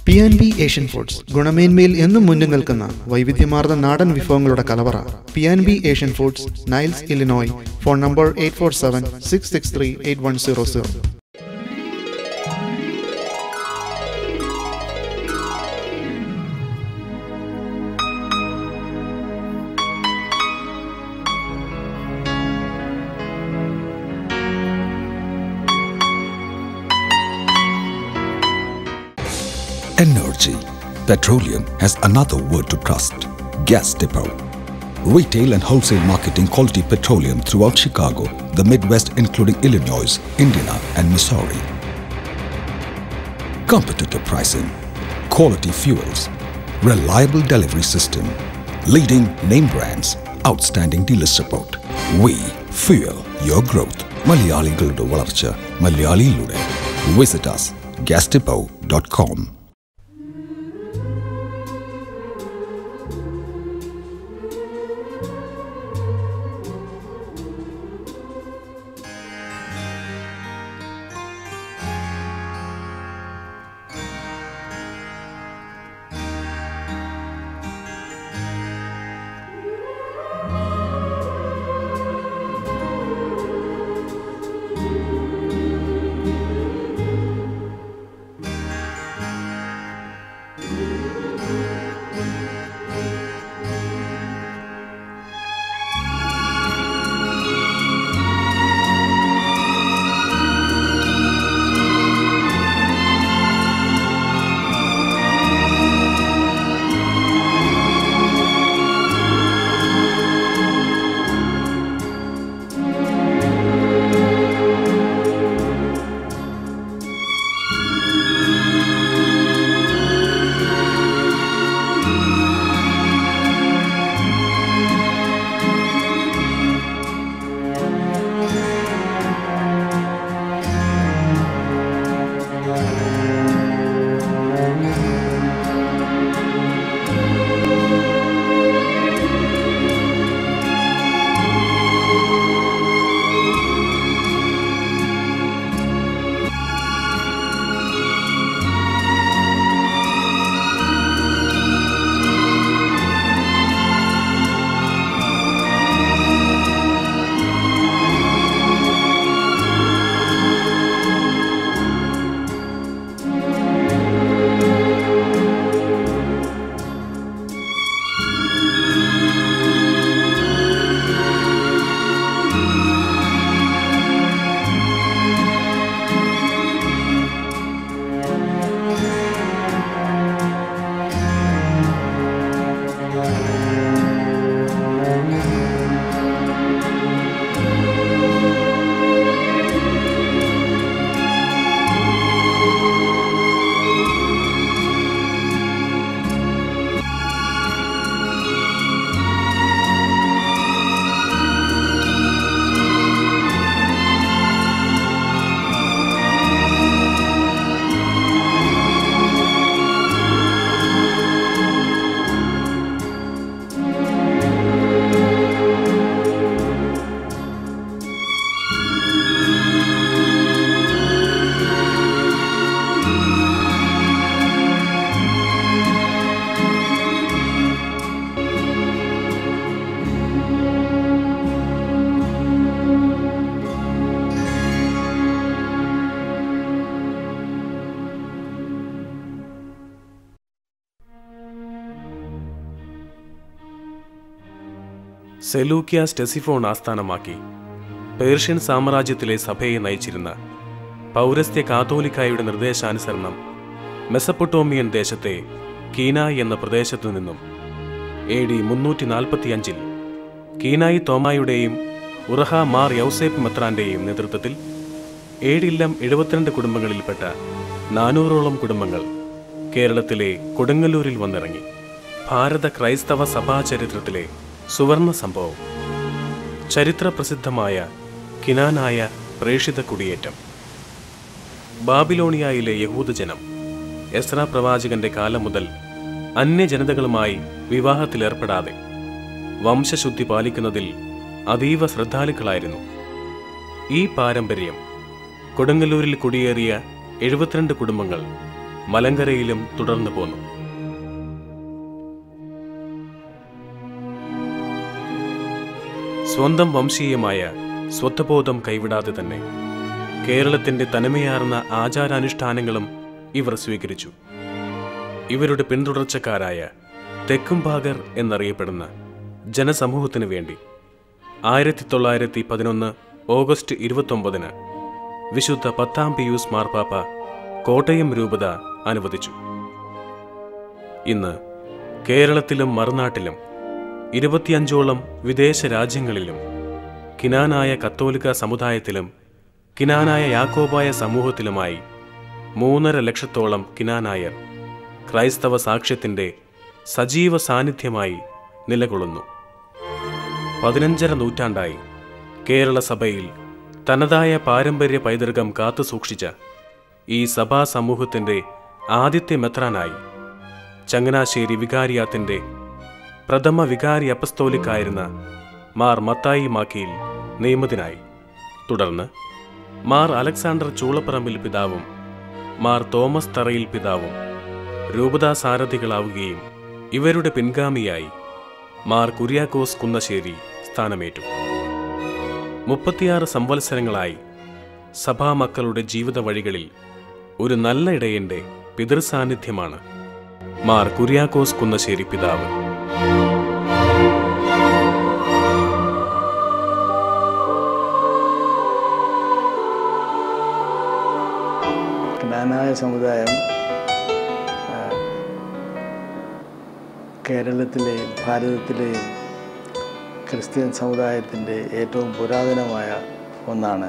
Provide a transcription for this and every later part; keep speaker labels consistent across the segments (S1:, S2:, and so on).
S1: P and B Asian foods ഗുണമേന്മയിൽ എന്നും മുന്നിൽ നിൽക്കുന്ന വൈവിധ്യമാർന്ന നാടൻ വിഭവങ്ങളുടെ കലവറ P and B Asian foods Niles Illinois phone number eight four seven six six three eight one zero zero
S2: Energy. Petroleum has another word to trust. Gas Depot. Retail and wholesale marketing quality petroleum throughout Chicago, the Midwest including Illinois, Indiana and Missouri. Competitive pricing. Quality fuels. Reliable delivery system. Leading name brands. Outstanding dealer support. We fuel your growth. മലയാളികളുടെ വളർച്ച മലയാളിയിലൂടെ visit us gasdepot.com
S3: സെലൂക്യ സ്റ്റെസിഫോൺ ആസ്ഥാനമാക്കി Persian സാമ്രാജ്യത്തിലെ സഭയെ നയിച്ചിരുന്ന പൗരസ്ത്യ കാത്തോലിക്കായുടെ നിർദ്ദേശാനുസരണം Mesopotamian ദേശത്തെ കീനായ് എന്ന പ്രദേശത്തു നിന്നും എ ഡി മുന്നൂറ്റി നാൽപ്പത്തിയഞ്ചിൽ കീനായി തോമായുടെയും ഉറഹ മാർ യൗസേപ്പ് മെത്രാന്റെയും നേതൃത്വത്തിൽ ഏഴില്ലം എഴുപത്തിരണ്ട് കുടുംബങ്ങളിൽപ്പെട്ട നാനൂറോളം കുടുംബങ്ങൾ കേരളത്തിലെ കൊടുങ്ങല്ലൂരിൽ വന്നിറങ്ങി ഭാരത ക്രൈസ്തവ സഭാ ചരിത്രത്തിലെ സുവർണ സംഭവം ചരിത്രപ്രസിദ്ധമായ കിനാനായ പ്രേഷിത കുടിയേറ്റം ബാബിലോണിയയിലെ യഹൂദജനം എസ്ര പ്രവാചകന്റെ കാലം മുതൽ അന്യജനതകളുമായി വിവാഹത്തിലേർപ്പെടാതെ വംശശുദ്ധി പാലിക്കുന്നതിൽ അതീവ ശ്രദ്ധാലുക്കളായിരുന്നു ഈ പാരമ്പര്യം കൊടുങ്ങല്ലൂരിൽ കുടിയേറിയ എഴുപത്തിരണ്ട് കുടുംബങ്ങൾ മലങ്കരയിലും തുടർന്നു പോന്നു സ്വന്തം വംശീയമായ സ്വത്വബോധം കൈവിടാതെ തന്നെ കേരളത്തിന്റെ തനിമയാർന്ന ആചാരാനുഷ്ഠാനങ്ങളും ഇവർ സ്വീകരിച്ചു ഇവരുടെ പിന്തുടർച്ചക്കാരായ തെക്കുംഭാഗർ എന്നറിയപ്പെടുന്ന ജനസമൂഹത്തിനു വേണ്ടി ആയിരത്തി തൊള്ളായിരത്തി പതിനൊന്ന് ഓഗസ്റ്റ് ഇരുപത്തൊമ്പതിന് വിശുദ്ധ പത്താം പിയൂസ് മാർപ്പാപ്പ കോട്ടയം രൂപത അനുവദിച്ചു ഇന്ന് കേരളത്തിലും മറുനാട്ടിലും ഇരുപത്തിയഞ്ചോളം വിദേശ രാജ്യങ്ങളിലും കിനാനായ കത്തോലിക്ക സമുദായത്തിലും കിനാനായ യാക്കോബായ സമൂഹത്തിലുമായി മൂന്നര ലക്ഷത്തോളം കിനാനായർ ക്രൈസ്തവ സാക്ഷ്യത്തിന്റെ സജീവ സാന്നിധ്യമായി നിലകൊള്ളുന്നു പതിനഞ്ചര നൂറ്റാണ്ടായി കേരള സഭയിൽ തനതായ പാരമ്പര്യ പൈതൃകം കാത്തുസൂക്ഷിച്ച ഈ സഭാ സമൂഹത്തിന്റെ ആദ്യത്തെ മെത്രാനായി ചങ്ങനാശ്ശേരി വികാരിയാത്തിന്റെ പ്രഥമ വികാരി അപ്പസ്തോലിക്കായിരുന്ന മാർ മത്തായി മാക്കിയിൽ നിയമിതനായി തുടർന്ന് മാർ അലക്സാണ്ടർ ചൂളപ്പറമ്പിൽ പിതാവും മാർ തോമസ് തറയിൽ പിതാവും രൂപതാ സാരഥികളാവുകയും ഇവരുടെ പിൻഗാമിയായി മാർ കുര്യാക്കോസ് കുന്നശ്ശേരി സ്ഥാനമേറ്റു മുപ്പത്തിയാറ് സംവത്സരങ്ങളായി സഭാമക്കളുടെ ജീവിത വഴികളിൽ ഒരു നല്ല ഇടയന്റെ പിതൃസാന്നിധ്യമാണ് മാർ കുര്യാക്കോസ് കുന്നശ്ശേരി പിതാവ്
S4: ജ്ഞാനായ സമുദായം ആ, കേരളത്തിലെയും ഭാരതത്തിലെയും ക്രിസ്ത്യൻ സമുദായത്തിൻ്റെ ഏറ്റവും പുരാതനമായ ഒന്നാണ്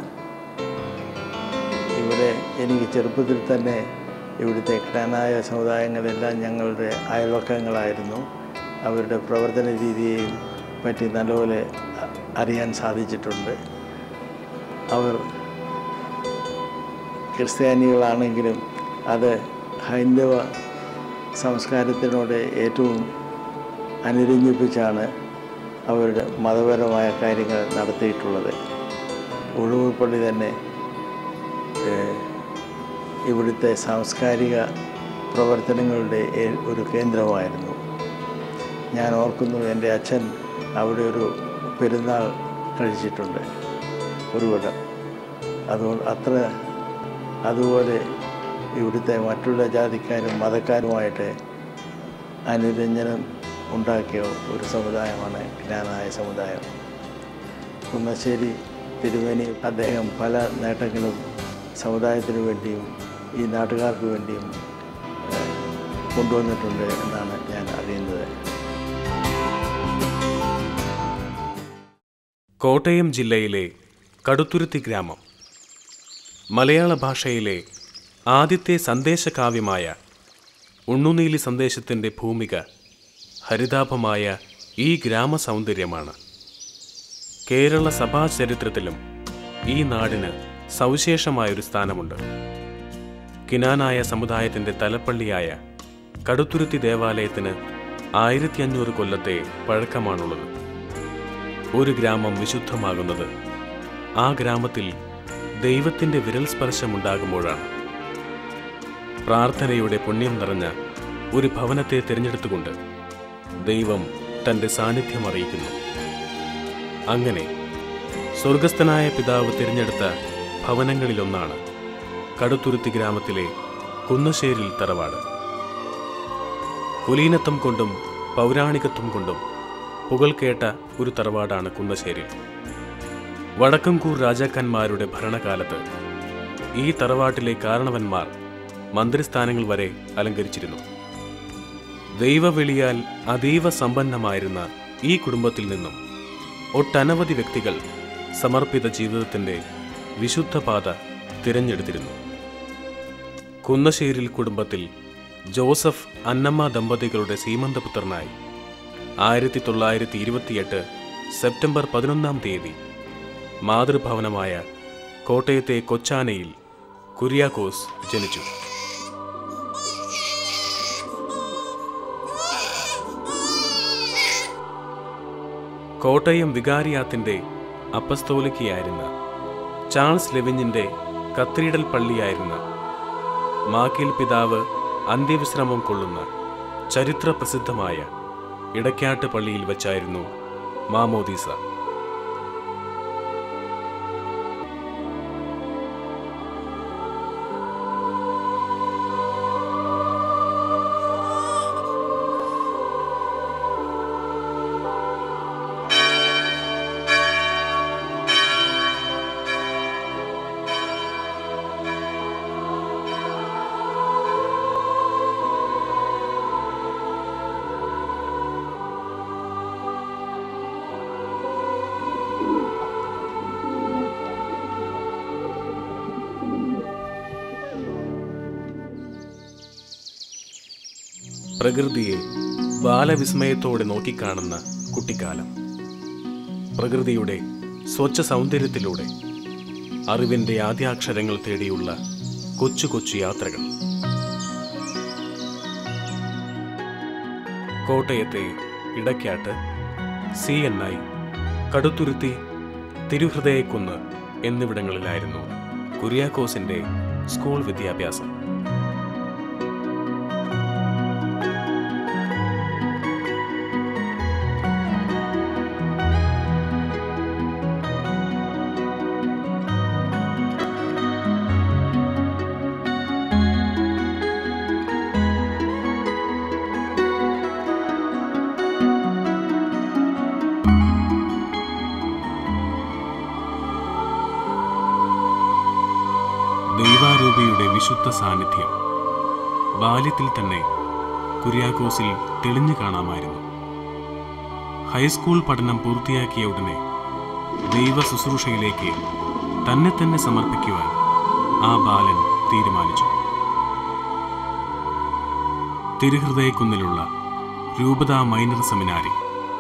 S4: ഇവിടെ എനിക്ക് ചെറുപ്പത്തിൽ തന്നെ ഇവിടുത്തെ ജ്ഞാനായ സമുദായങ്ങളെല്ലാം ഞങ്ങളുടെ അയൽവക്കങ്ങളായിരുന്നു അവരുടെ പ്രവർത്തന രീതിയെയും പറ്റി നല്ലപോലെ അ- അറിയാൻ സാധിച്ചിട്ടുണ്ട് അവർ ക്രിസ്ത്യാനികളാണെങ്കിലും അത് ഹൈന്ദവ സംസ്കാരത്തിനോട് ഏറ്റവും അനുരഞ്ജിപ്പിച്ചാണ് അവരുടെ മതപരമായ കാര്യങ്ങൾ നടത്തിയിട്ടുള്ളത് ഉളുവുപള്ളി തന്നെ ഏഹ്, ഇവിടുത്തെ സാംസ്കാരിക പ്രവർത്തനങ്ങളുടെ ഏ- ഒരു കേന്ദ്രമായിരുന്നു ഞാൻ ഓർക്കുന്നു എൻ്റെ അച്ഛൻ അവിടെ ഒരു പെരുന്നാൾ കഴിച്ചിട്ടുണ്ട് ഒരു വട്ടം അതുകൊണ്ട് അത്ര അതുപോലെ ഇവിടുത്തെ മറ്റുള്ള ജാതിക്കാരും മതക്കാരുമായിട്ട് അനുരഞ്ജനം ഉണ്ടാക്കിയ ഒരു സമുദായമാണ് ജ്ഞാനായ സമുദായം കുന്നശ്ശേരി തിരുമേനി അദ്ദേഹം പല നേട്ടങ്ങളും സമുദായത്തിന് വേണ്ടിയും ഈ നാട്ടുകാർക്ക് വേണ്ടിയും ഏഹ്, കൊണ്ടുവന്നിട്ടുണ്ട് എന്നാണ് ഞാൻ അറിയുന്നത്
S3: കോട്ടയം ജില്ലയിലെ കടുത്തുരുത്തി ഗ്രാമം മലയാള ഭാഷയിലെ ആദ്യത്തെ സന്ദേശകാവ്യമായ ഉണ്ണുനീലി സന്ദേശത്തിൻ്റെ ഭൂമിക ഹരിതാഭമായ ഈ ഗ്രാമസൗന്ദര്യമാണ് കേരള സഭാ ചരിത്രത്തിലും ഈ നാടിന് സവിശേഷമായൊരു സ്ഥാനമുണ്ട് കിനാനായ സമുദായത്തിൻ്റെ തലപ്പള്ളിയായ കടുത്തുരുത്തി ദേവാലയത്തിന് ആയിരത്തി അഞ്ഞൂറ് കൊല്ലത്തെ പഴക്കമാണുള്ളത് ഒരു ഗ്രാമം വിശുദ്ധമാകുന്നത് ആ ഗ്രാമത്തിൽ ദൈവത്തിൻ്റെ വിരൽ സ്പർശമുണ്ടാകുമ്പോഴാണ് പ്രാർത്ഥനയുടെ പുണ്യം നിറഞ്ഞ ഒരു ഭവനത്തെ തിരഞ്ഞെടുത്തുകൊണ്ട് ദൈവം തൻ്റെ സാന്നിധ്യം അറിയിക്കുന്നു അങ്ങനെ സ്വർഗസ്ഥനായ പിതാവ് തിരഞ്ഞെടുത്ത ഭവനങ്ങളിലൊന്നാണ് കടുത്തുരുത്തി ഗ്രാമത്തിലെ കുന്നശ്ശേരിൽ തറവാട് കുലീനത്വം കൊണ്ടും പൗരാണികത്വം കൊണ്ടും പുകൾ കേട്ട ഒരു തറവാടാണ് കുന്നശ്ശേരി വടക്കംകൂർ രാജാക്കന്മാരുടെ ഭരണകാലത്ത് ഈ തറവാട്ടിലെ കാരണവന്മാർ മന്ത്രിസ്ഥാനങ്ങൾ വരെ അലങ്കരിച്ചിരുന്നു ദൈവവിളിയാൽ അതീവ സമ്പന്നമായിരുന്ന ഈ കുടുംബത്തിൽ നിന്നും ഒട്ടനവധി വ്യക്തികൾ സമർപ്പിത ജീവിതത്തിന്റെ വിശുദ്ധപാത തിരഞ്ഞെടുത്തിരുന്നു കുന്നശ്ശേരിൽ കുടുംബത്തിൽ ജോസഫ് അന്നമ്മ ദമ്പതികളുടെ സീമന്തപുത്രനായി ആയിരത്തി തൊള്ളായിരത്തി ഇരുപത്തിയെട്ട് സെപ്റ്റംബർ പതിനൊന്നാം തീയതി മാതൃഭവനമായ കോട്ടയത്തെ കൊച്ചാനയിൽ കുര്യാക്കോസ് ജനിച്ചു കോട്ടയം വികാരിയാത്തിന്റെ അപ്പസ്തോലിക്കയായിരുന്ന ചാൾസ് ലെവിഞ്ഞിന്റെ കത്തീഡ്രൽ പള്ളിയായിരുന്ന മാക്കിൽ പിതാവ് അന്ത്യവിശ്രമം കൊള്ളുന്ന ചരിത്ര പ്രസിദ്ധമായ ഇടയ്ക്കാട്ട് പള്ളിയിൽ വച്ചായിരുന്നു മാമോദീസ പ്രകൃതിയെ ബാലവിസ്മയത്തോടെ നോക്കിക്കാണുന്ന കുട്ടിക്കാലം പ്രകൃതിയുടെ സ്വച്ഛ സൗന്ദര്യത്തിലൂടെ അറിവിൻ്റെ ആദ്യാക്ഷരങ്ങൾ തേടിയുള്ള കൊച്ചു കൊച്ചു യാത്രകൾ കോട്ടയത്തെ Edakkattu C N I Kaduthuruthy Thiruhridayakunnu എന്നിവിടങ്ങളിലായിരുന്നു കുര്യാക്കോസിന്റെ സ്കൂൾ വിദ്യാഭ്യാസം ദൈവാരൂപിയുടെ വിശുദ്ധ സാന്നിധ്യം ബാല്യത്തിൽ തന്നെ കുര്യാക്കോസിൽ തെളിഞ്ഞു കാണാമായിരുന്നു ഹൈസ്കൂൾ പഠനം പൂർത്തിയാക്കിയ ഉടനെ ദൈവ ശുശ്രൂഷയിലേക്ക് തന്നെ തന്നെ സമർപ്പിക്കുവാൻ ആ ബാലൻ തീരുമാനിച്ചു തിരുഹൃദയക്കുന്നിലുള്ള രൂപത മൈനർ സെമിനാരി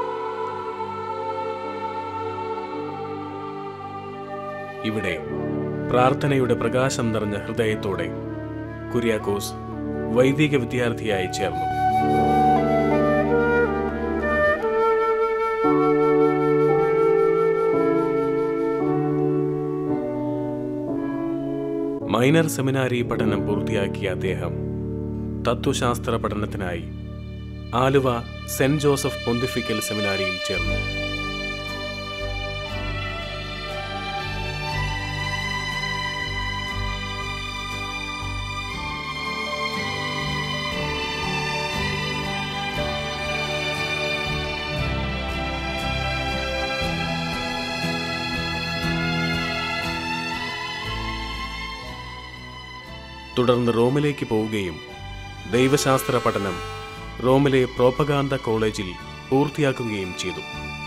S3: ഇവിടെ പ്രാർത്ഥനയുടെ പ്രകാശം നിറഞ്ഞ ഹൃദയത്തോടെ കുര്യാക്കോസ് വൈദിക വിദ്യാർത്ഥിയായി ചേർന്നു മൈനർ സെമിനാരി പഠനം പൂർത്തിയാക്കിയ അദ്ദേഹം തത്വശാസ്ത്ര പഠനത്തിനായി ആലുവ സെന്റ് ജോസഫ് പൊന്തിഫിക്കൽ സെമിനാരിയിൽ ചേർന്നു തുടർന്ന് റോമിലേക്ക് പോവുകയും ദൈവശാസ്ത്ര പഠനം റോമിലെ പ്രോപ്പഗാന്ത കോളേജിൽ പൂർത്തിയാക്കുകയും ചെയ്തു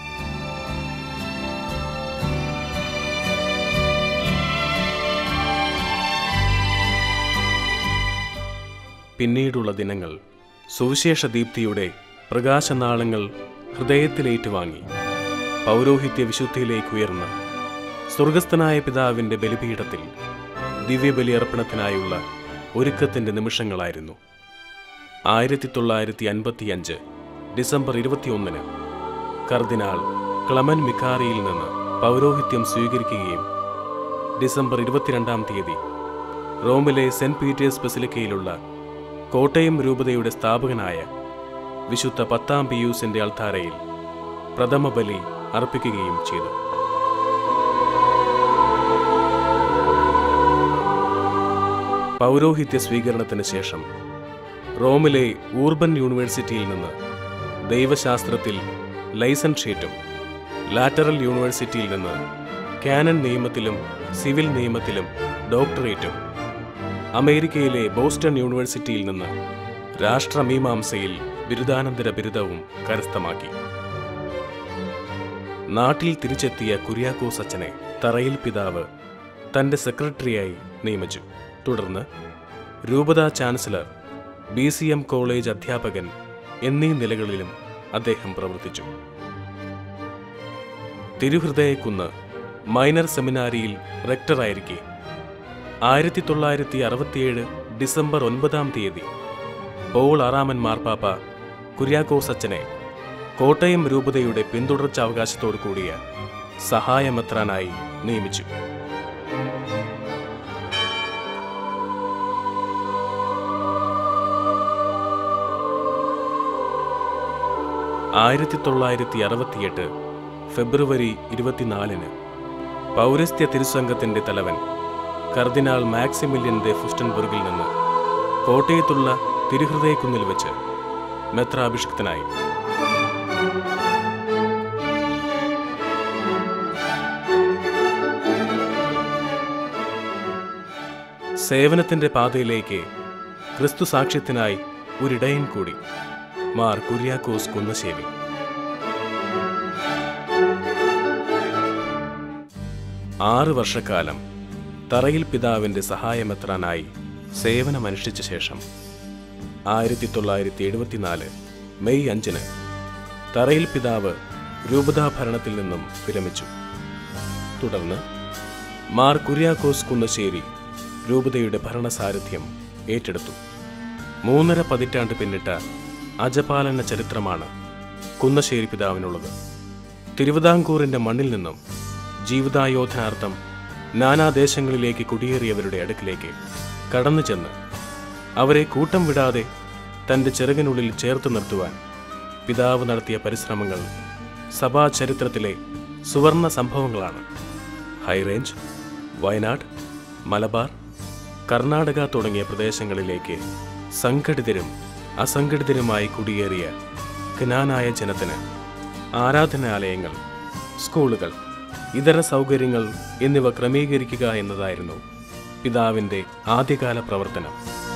S3: പിന്നീടുള്ള ദിനങ്ങൾ സുവിശേഷ ദീപ്തിയുടെ പ്രകാശനാളങ്ങൾ ഹൃദയത്തിലേറ്റുവാങ്ങി പൗരോഹിത്യ വിശുദ്ധിയിലേക്ക് ഉയർന്ന് സ്വർഗസ്ഥനായ പിതാവിന്റെ ബലിപീഠത്തിൽ ദിവ്യബലി അർപ്പണത്തിനായുള്ള ഒരുക്കത്തിന്റെ നിമിഷങ്ങളായിരുന്നു ആയിരത്തി തൊള്ളായിരത്തി അൻപത്തിയഞ്ച് ഡിസംബർ ഇരുപത്തിയൊന്നിന് കർദിനാൾ ക്ലമൻ മിക്കാറിയിൽ നിന്ന് പൗരോഹിത്യം സ്വീകരിക്കുകയും ഡിസംബർ ഇരുപത്തിരണ്ടാം തീയതി റോമിലെ സെന്റ് പീറ്റേഴ്സ് ബസിലിക്കയിലുള്ള കോട്ടയം രൂപതയുടെ സ്ഥാപകനായ വിശുദ്ധ പത്താം പിയൂസിന്റെ അൾത്താരയിൽ പ്രഥമ ബലി അർപ്പിക്കുകയും ചെയ്തു പൗരോഹിത്യ സ്വീകരണത്തിന് ശേഷം റോമിലെ ഊർബൻ യൂണിവേഴ്സിറ്റിയിൽ നിന്ന് ദൈവശാസ്ത്രത്തിൽ ലൈസൻഷേറ്റും ലാറ്ററൽ യൂണിവേഴ്സിറ്റിയിൽ നിന്ന് കാനൺ നിയമത്തിലും സിവിൽ നിയമത്തിലും ഡോക്ടറേറ്റും അമേരിക്കയിലെ ബോസ്റ്റൺ യൂണിവേഴ്സിറ്റിയിൽ നിന്ന് രാഷ്ട്രമീമാംസയിൽ ബിരുദാനന്തര ബിരുദവും കരസ്ഥമാക്കി നാട്ടിൽ തിരിച്ചെത്തിയ കുര്യാക്കോസ് അച്ഛനെ തറയിൽ പിതാവ് തന്റെ സെക്രട്ടറിയായി നിയമിച്ചു തുടർന്ന് രൂപതാ chancellor B C M college അധ്യാപകൻ എന്നീ നിലകളിലും അദ്ദേഹം പ്രവർത്തിച്ചു തിരുഹൃദയക്കുന്ന് മൈനർ സെമിനാരിയിൽ റെക്ടറായിരിക്കെ ആയിരത്തി തൊള്ളായിരത്തി അറുപത്തിയേഴ് ഡിസംബർ ഒൻപതാം തീയതി പോൾ ആറാമൻ മാർപ്പാപ്പ കുര്യാക്കോസ് അച്ഛനെ കോട്ടയം രൂപതയുടെ പിന്തുടർച്ചാവകാശത്തോടു കൂടിയ സഹായമെത്രാനായി നിയമിച്ചു ആയിരത്തി തൊള്ളായിരത്തി അറുപത്തിയെട്ട് ഫെബ്രുവരി ഇരുപത്തിനാലിന് പൗരസ്ത്യ തിരുസംഘത്തിന്റെ തലവൻ കർദിനാൾ മാക്സിമില്യൻ ദെ ഫുസ്റ്റൻബർഗിൽ നിന്ന് കോട്ടയത്തുള്ള തിരുഹൃദയക്കുന്നിൽ വെച്ച് മെത്രാഭിഷിക്തനായി സേവനത്തിന്റെ പാതയിലേക്ക് ക്രിസ്തു സാക്ഷ്യത്തിനായി ഒരിടയൻ കൂടി മാർ കുര്യാക്കോസ് കുന്നശ്ശേരി ആറ് വർഷക്കാലം തറയിൽ പിതാവിന്റെ സഹായമെത്രാനായി സേവനമനുഷ്ഠിച്ച ശേഷം ആയിരത്തി തൊള്ളായിരത്തി എഴുപത്തിനാല് മെയ് അഞ്ചിന് തറയിൽ പിതാവ് രൂപതാ ഭരണത്തിൽ നിന്നും വിരമിച്ചു തുടർന്ന് മാർ കുര്യാക്കോസ് കുന്നശ്ശേരി രൂപതയുടെ ഭരണസാരഥ്യം ഏറ്റെടുത്തു മൂന്നര പതിറ്റാണ്ട് പിന്നിട്ട അജപാലന ചരിത്രമാണ് കുന്നശ്ശേരി പിതാവിനുള്ളത് തിരുവിതാംകൂറിന്റെ മണ്ണിൽ നിന്നും ജീവിതായോധനാർത്ഥം നാനാദേശങ്ങളിലേക്ക് കുടിയേറിയവരുടെ അടുക്കിലേക്ക് കടന്നു ചെന്ന് അവരെ കൂട്ടം വിടാതെ തന്റെ ചെറുകിനുള്ളിൽ ചേർത്ത് നിർത്തുവാൻ പിതാവ് നടത്തിയ പരിശ്രമങ്ങൾ സഭാ ചരിത്രത്തിലെ സുവർണ സംഭവങ്ങളാണ് ഹൈറേഞ്ച് വയനാട് മലബാർ കർണാടക തുടങ്ങിയ പ്രദേശങ്ങളിലേക്ക് സംഘടിതരും അസംഘടിതരുമായി കുടിയേറിയ ജ്ഞാനായ ജനത്തിന് ആരാധനാലയങ്ങൾ സ്കൂളുകൾ ഇതര സൗകര്യങ്ങൾ എന്നിവ ക്രമീകരിക്കുക എന്നതായിരുന്നു പിതാവിൻ്റെ ആദ്യകാല പ്രവർത്തനം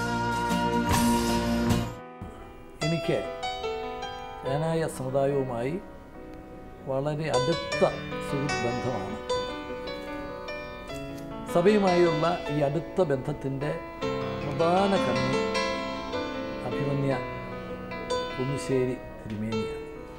S5: എനിക്ക് ജ്ഞാനായ സമുദായവുമായി വളരെ അടുത്ത സുഹൃത്ത് ബന്ധമാണ് സഭയുമായുള്ള ഈ അടുത്ത ബന്ധത്തിൻ്റെ പ്രധാന കണ്ണി അഭിമന്യ കുന്നിശ്ശേരി തിരുമേനിയാണ്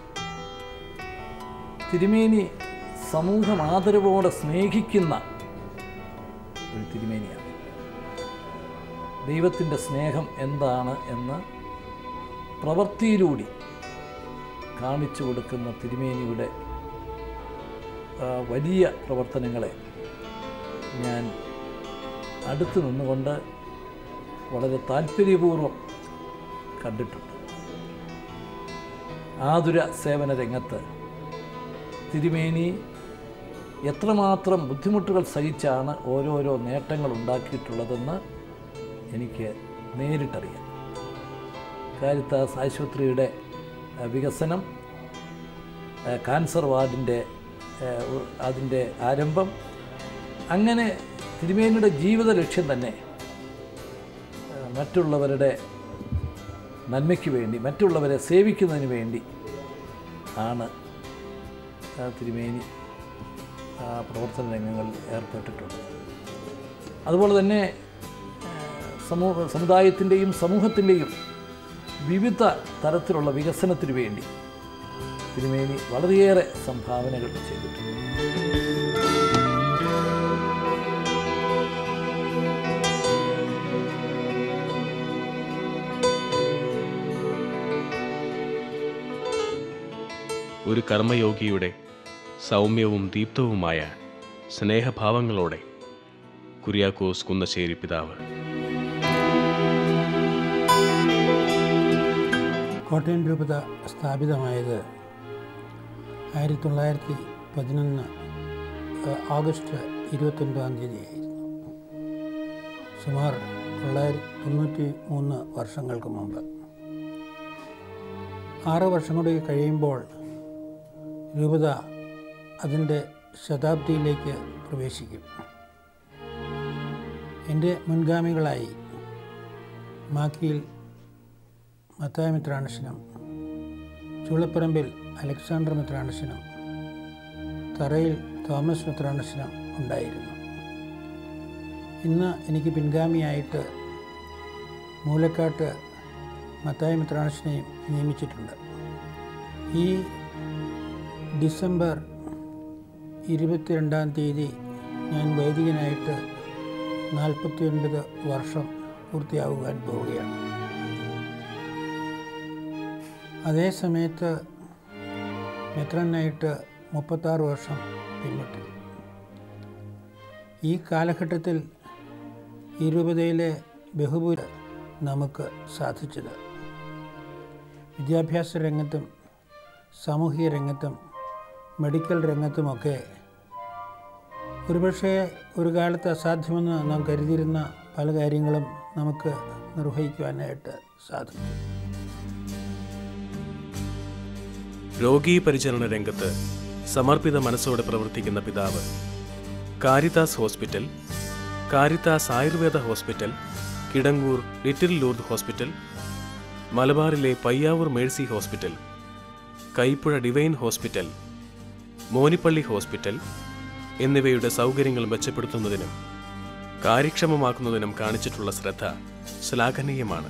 S5: തിരുമേനി സമൂഹം ആദരവോടെ സ്നേഹിക്കുന്ന ഒരു തിരുമേനിയാണ് ദൈവത്തിൻ്റെ സ്നേഹം എന്താണ് എന്ന് പ്രവൃത്തിയിലൂടെ കാണിച്ചു കൊടുക്കുന്ന തിരുമേനിയുടെ ആ, വലിയ പ്രവർത്തനങ്ങളെ ഞാൻ അടുത്ത് നിന്നുകൊണ്ട് വളരെ താല്പര്യപൂർവ്വം കണ്ടിട്ടുണ്ട് ആതുര സേവന രംഗത്ത് തിരുമേനി എത്രമാത്രം ബുദ്ധിമുട്ടുകൾ സഹിച്ചാണ് ഓരോരോ നേട്ടങ്ങൾ ഉണ്ടാക്കിയിട്ടുള്ളതെന്ന് എനിക്ക് നേരിട്ടറിയാം കാരിത്താസ് ആശുപത്രിയുടെ ആ, വികസനം ആ, കാൻസർ വാർഡിൻ്റെ ആ, ഉ- അതിൻ്റെ ആരംഭം അങ്ങനെ തിരുമേനിയുടെ ജീവിത ലക്ഷ്യം തന്നെ ആ, മറ്റുള്ളവരുടെ നന്മയ്ക്ക് വേണ്ടി മറ്റുള്ളവരെ സേവിക്കുന്നതിന് വേണ്ടി ആണ് ആ, തിരുമേനി ആ, പ്രവർത്തന രംഗങ്ങളിൽ ഏർപ്പെട്ടിട്ടുള്ളത് അതുപോലെ തന്നെ ആ, സമൂഹ സമുദായത്തിൻ്റെയും സമൂഹത്തിൻ്റെയും വിവിധ തരത്തിലുള്ള വികസനത്തിന് വേണ്ടി തിരുമേനി വളരെയേറെ സംഭാവനകൾ ചെയ്തിട്ടുണ്ട്
S3: ഒരു കർമ്മയോഗിയുടെ സൗമ്യവും ദീപ്തവുമായ സ്നേഹഭാവങ്ങളോടെ കുര്യാക്കോസ് കുന്നശ്ശേരി പിതാവ്
S6: കോട്ടയം രൂപത സ്ഥാപിതമായത് ആയിരത്തി തൊള്ളായിരത്തി പതിനൊന്ന് ഏഹ്, ഓഗസ്റ്റ് ഇരുപത്തൊൻപതാം തീയതിയായിരുന്നു സുമാർ തൊള്ളായിരത്തി തൊണ്ണൂറ്റി മൂന്ന് വർഷങ്ങൾക്ക് മുമ്പ് ആറ് വർഷം കൂടി കഴിയുമ്പോൾ രൂപത അതിൻ്റെ ശതാബ്ദിയിലേക്ക് പ്രവേശിക്കും എൻ്റെ മുൻഗാമികളായി മാക്കിയിൽ മത്തായ മിത്രാണശനം ചൂളപ്പറമ്പിൽ അലക്സാണ്ടർ മിത്രാണശനം തറയിൽ തോമസ് മിത്രാണശനം ഉണ്ടായിരുന്നു ഇന്ന് എനിക്ക് പിൻഗാമിയായിട്ട് മൂലക്കാട്ട് മത്തായ മിത്രാണശനെയും നിയമിച്ചിട്ടുണ്ട് ഈ ഡിസംബർ ഇരുപത്തിരണ്ടാം തീയതി ഞാൻ വൈദികനായിട്ട് നാൽപ്പത്തി ഒൻപത് വർഷം പൂർത്തിയാകുവാൻ പോവുകയാണ് അതേ സമയത്ത് മെത്രനായിട്ട് മുപ്പത്താറ് വർഷം പിന്നിട്ടു ഈ കാലഘട്ടത്തിൽ ഈ രൂപതയിലെ ബഹുഭൂര നമുക്ക് സാധിച്ചത് വിദ്യാഭ്യാസ രംഗത്തും സാമൂഹിക രംഗത്തും മെഡിക്കൽ രംഗത്തുമൊക്കെ ഒരുപക്ഷെ ഒരു കാലത്ത് അസാധ്യമെന്ന് നാം കരുതിയിരുന്ന പല കാര്യങ്ങളും നമുക്ക് നിർവഹിക്കുവാനായിട്ട് സാധിച്ചു
S3: രോഗീ പരിചരണ രംഗത്ത് സമർപ്പിത മനസ്സോടെ പ്രവർത്തിക്കുന്ന പിതാവ് Caritas hospital Caritas Ayurveda hospital Kidangoor little Lourdes hospital മലബാറിലെ Payyavoor mercy hospital Kaipuzha divine hospital Monippally hospital എന്നിവയുടെ സൗകര്യങ്ങൾ മെച്ചപ്പെടുത്തുന്നതിനും കാര്യക്ഷമമാക്കുന്നതിനും കാണിച്ചിട്ടുള്ള ശ്രദ്ധ ശ്ലാഘനീയമാണ്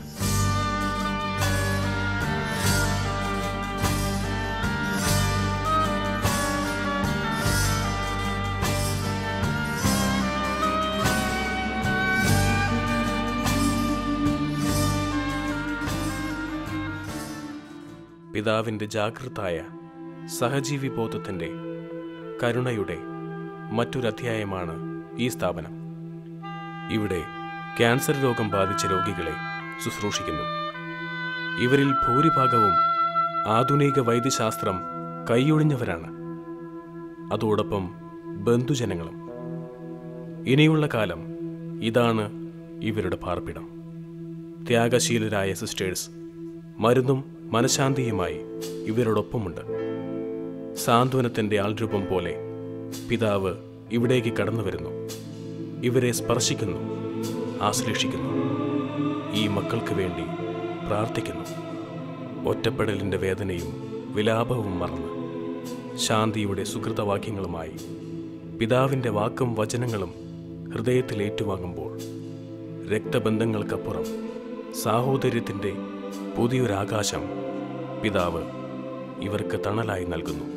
S3: പിതാവിൻ്റെ ജാഗ്രതായ സഹജീവി ബോധത്തിൻ്റെ കരുണയുടെ മറ്റൊരധ്യായമാണ് ഈ സ്ഥാപനം ഇവിടെ ക്യാൻസർ രോഗം ബാധിച്ച രോഗികളെ ശുശ്രൂഷിക്കുന്നു ഇവരിൽ ഭൂരിഭാഗവും ആധുനിക വൈദ്യശാസ്ത്രം കൈയൊഴിഞ്ഞവരാണ് അതോടൊപ്പം ബന്ധുജനങ്ങളും ഇനിയുള്ള കാലം ഇതാണ് ഇവരുടെ പാർപ്പിടം ത്യാഗശീലരായ സിസ്റ്റേഴ്സ് മരുന്നും മനഃശാന്തിയുമായി ഇവരോടൊപ്പമുണ്ട് സാന്ത്വനത്തിൻ്റെ ആൾരൂപം പോലെ പിതാവ് ഇവിടേക്ക് കടന്നു വരുന്നു ഇവരെ സ്പർശിക്കുന്നു ആശ്ലേഷിക്കുന്നു ഈ മക്കൾക്ക് വേണ്ടി പ്രാർത്ഥിക്കുന്നു ഒറ്റപ്പെടലിൻ്റെ വേദനയും വിലാപവും മറന്ന് ശാന്തിയുടെ സുഹൃതവാക്യങ്ങളുമായി പിതാവിൻ്റെ വാക്കും വചനങ്ങളും ഹൃദയത്തിൽ ഏറ്റുവാങ്ങുമ്പോൾ രക്തബന്ധങ്ങൾക്കപ്പുറം സാഹോദര്യത്തിൻ്റെ പുതിയൊരാകാശം പിതാവ് ഇവർക്ക് തണലായി നൽകുന്നു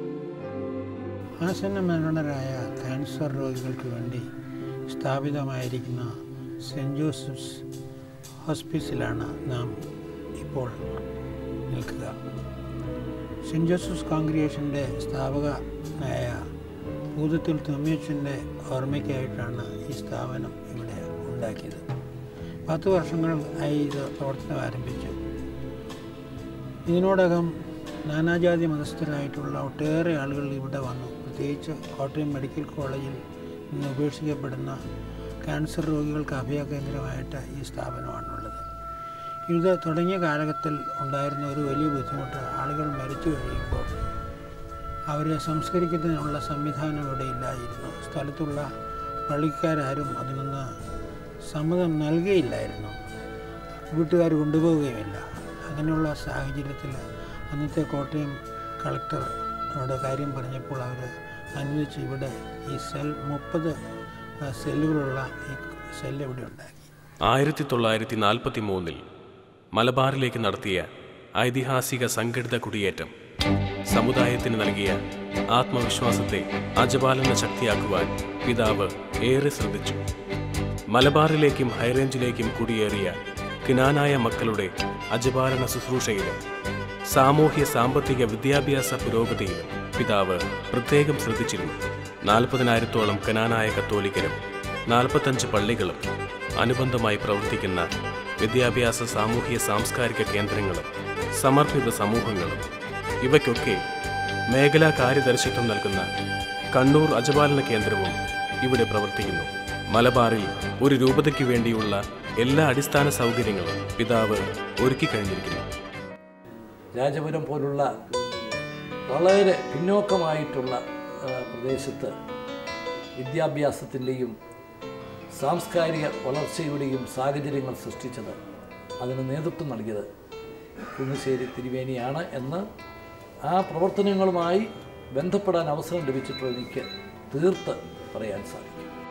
S6: ആസന്ന മരണരായ ക്യാൻസർ രോഗികൾക്ക് വേണ്ടി സ്ഥാപിതമായിരിക്കുന്ന സെൻറ് ജോസഫ്സ് ഹോസ്പിസിലാണ് നാം ഇപ്പോൾ നിൽക്കുക സെൻറ് ജോസഫ്സ് കോൺഗ്രിഗേഷൻ്റെ സ്ഥാപകനായ ഭൂതത്തിൽ തൊമ്മിയച്ചൻ്റെ ഓർമ്മയ്ക്കായിട്ടാണ് ഈ സ്ഥാപനം ഇവിടെ ഉണ്ടാക്കിയത് പത്ത് വർഷങ്ങൾ ആയി ഇത് പ്രവർത്തനം ആരംഭിച്ചു ഇതിനോടകം നാനാജാതി മതസ്ഥരായിട്ടുള്ള ഒട്ടേറെ ആളുകൾ ഇവിടെ വന്നു പ്രത്യേകിച്ച് കോട്ടയം മെഡിക്കൽ കോളേജിൽ നിന്ന് ഉപേക്ഷിക്കപ്പെടുന്ന ക്യാൻസർ രോഗികൾക്ക് അഭയകേന്ദ്രമായിട്ട് ഈ സ്ഥാപനമാണുള്ളത് ഇത് തുടങ്ങിയ കാലഘട്ടത്തിൽ ഉണ്ടായിരുന്ന ഒരു വലിയ ബുദ്ധിമുട്ട് ആളുകൾ മരിച്ചു കഴിയുമ്പോൾ അവരെ സംസ്കരിക്കുന്നതിനുള്ള സംവിധാനം ഇവിടെ ഇല്ലായിരുന്നു സ്ഥലത്തുള്ള പള്ളിക്കാരും അതിനൊന്ന് സമ്മതം നൽകിയില്ലായിരുന്നു വീട്ടുകാർ കൊണ്ടുപോവുകയുമില്ല അങ്ങനെയുള്ള സാഹചര്യത്തിൽ അന്നത്തെ കോട്ടയം കളക്ടറോട് കാര്യം പറഞ്ഞപ്പോൾ അവർ അനുവദിച്ച് ഇവിടെ ഈ സെൽ മുപ്പത് സെല്ലുകളുള്ള ഈ സെല്ല് ഇവിടെ ഉണ്ടാക്കി
S3: ആയിരത്തി തൊള്ളായിരത്തി നാൽപ്പത്തി മൂന്നിൽ മലബാറിലേക്ക് നടത്തിയ ഐതിഹാസിക സംഘടിത കുടിയേറ്റം സമുദായത്തിന് നൽകിയ ആത്മവിശ്വാസത്തെ അജപാലന ശക്തിയാക്കുവാൻ പിതാവ് ഏറെ ശ്രദ്ധിച്ചു മലബാറിലേക്കും ഹൈറേഞ്ചിലേക്കും കുടിയേറിയ കിനാനായ മക്കളുടെ അജപാലന ശുശ്രൂഷയിലും സാമൂഹ്യ സാമ്പത്തിക വിദ്യാഭ്യാസ പുരോഗതിയിലും പിതാവ് പ്രത്യേകം ശ്രദ്ധിച്ചിരുന്നു നാൽപ്പതിനായിരത്തോളം കനാനായ കത്തോലിക്കരും നാൽപ്പത്തഞ്ച് പള്ളികളും അനുബന്ധമായി പ്രവർത്തിക്കുന്ന വിദ്യാഭ്യാസ സാമൂഹ്യ സാംസ്കാരിക കേന്ദ്രങ്ങളും സമർപ്പിത സമൂഹങ്ങളും ഇവയ്ക്കൊക്കെ മേഖലാ കാര്യദർശിത്വം നൽകുന്ന കണ്ണൂർ അജപാലന കേന്ദ്രവും ഇവിടെ പ്രവർത്തിക്കുന്നു മലബാറിൽ ഒരു രൂപതയ്ക്ക് വേണ്ടിയുള്ള എല്ലാ അടിസ്ഥാന സൗകര്യങ്ങളും പിതാവ് ഒരുക്കി കഴിഞ്ഞിരിക്കുന്നു
S5: രാജപുരം പോലുള്ള വളരെ പിന്നോക്കമായിട്ടുള്ള ആ, പ്രദേശത്ത് വിദ്യാഭ്യാസത്തിൻ്റെയും സാംസ്കാരിക വളർച്ചയുടെയും സാഹചര്യങ്ങൾ സൃഷ്ടിച്ചത് അതിന് നേതൃത്വം നൽകിയത് കുന്നശ്ശേരി തിരുവേനിയാണ് എന്ന് ആ പ്രവർത്തനങ്ങളുമായി ബന്ധപ്പെടാൻ അവസരം ലഭിച്ചിട്ടുള്ള എനിക്ക് തീർത്ത് പറയാൻ സാധിക്കും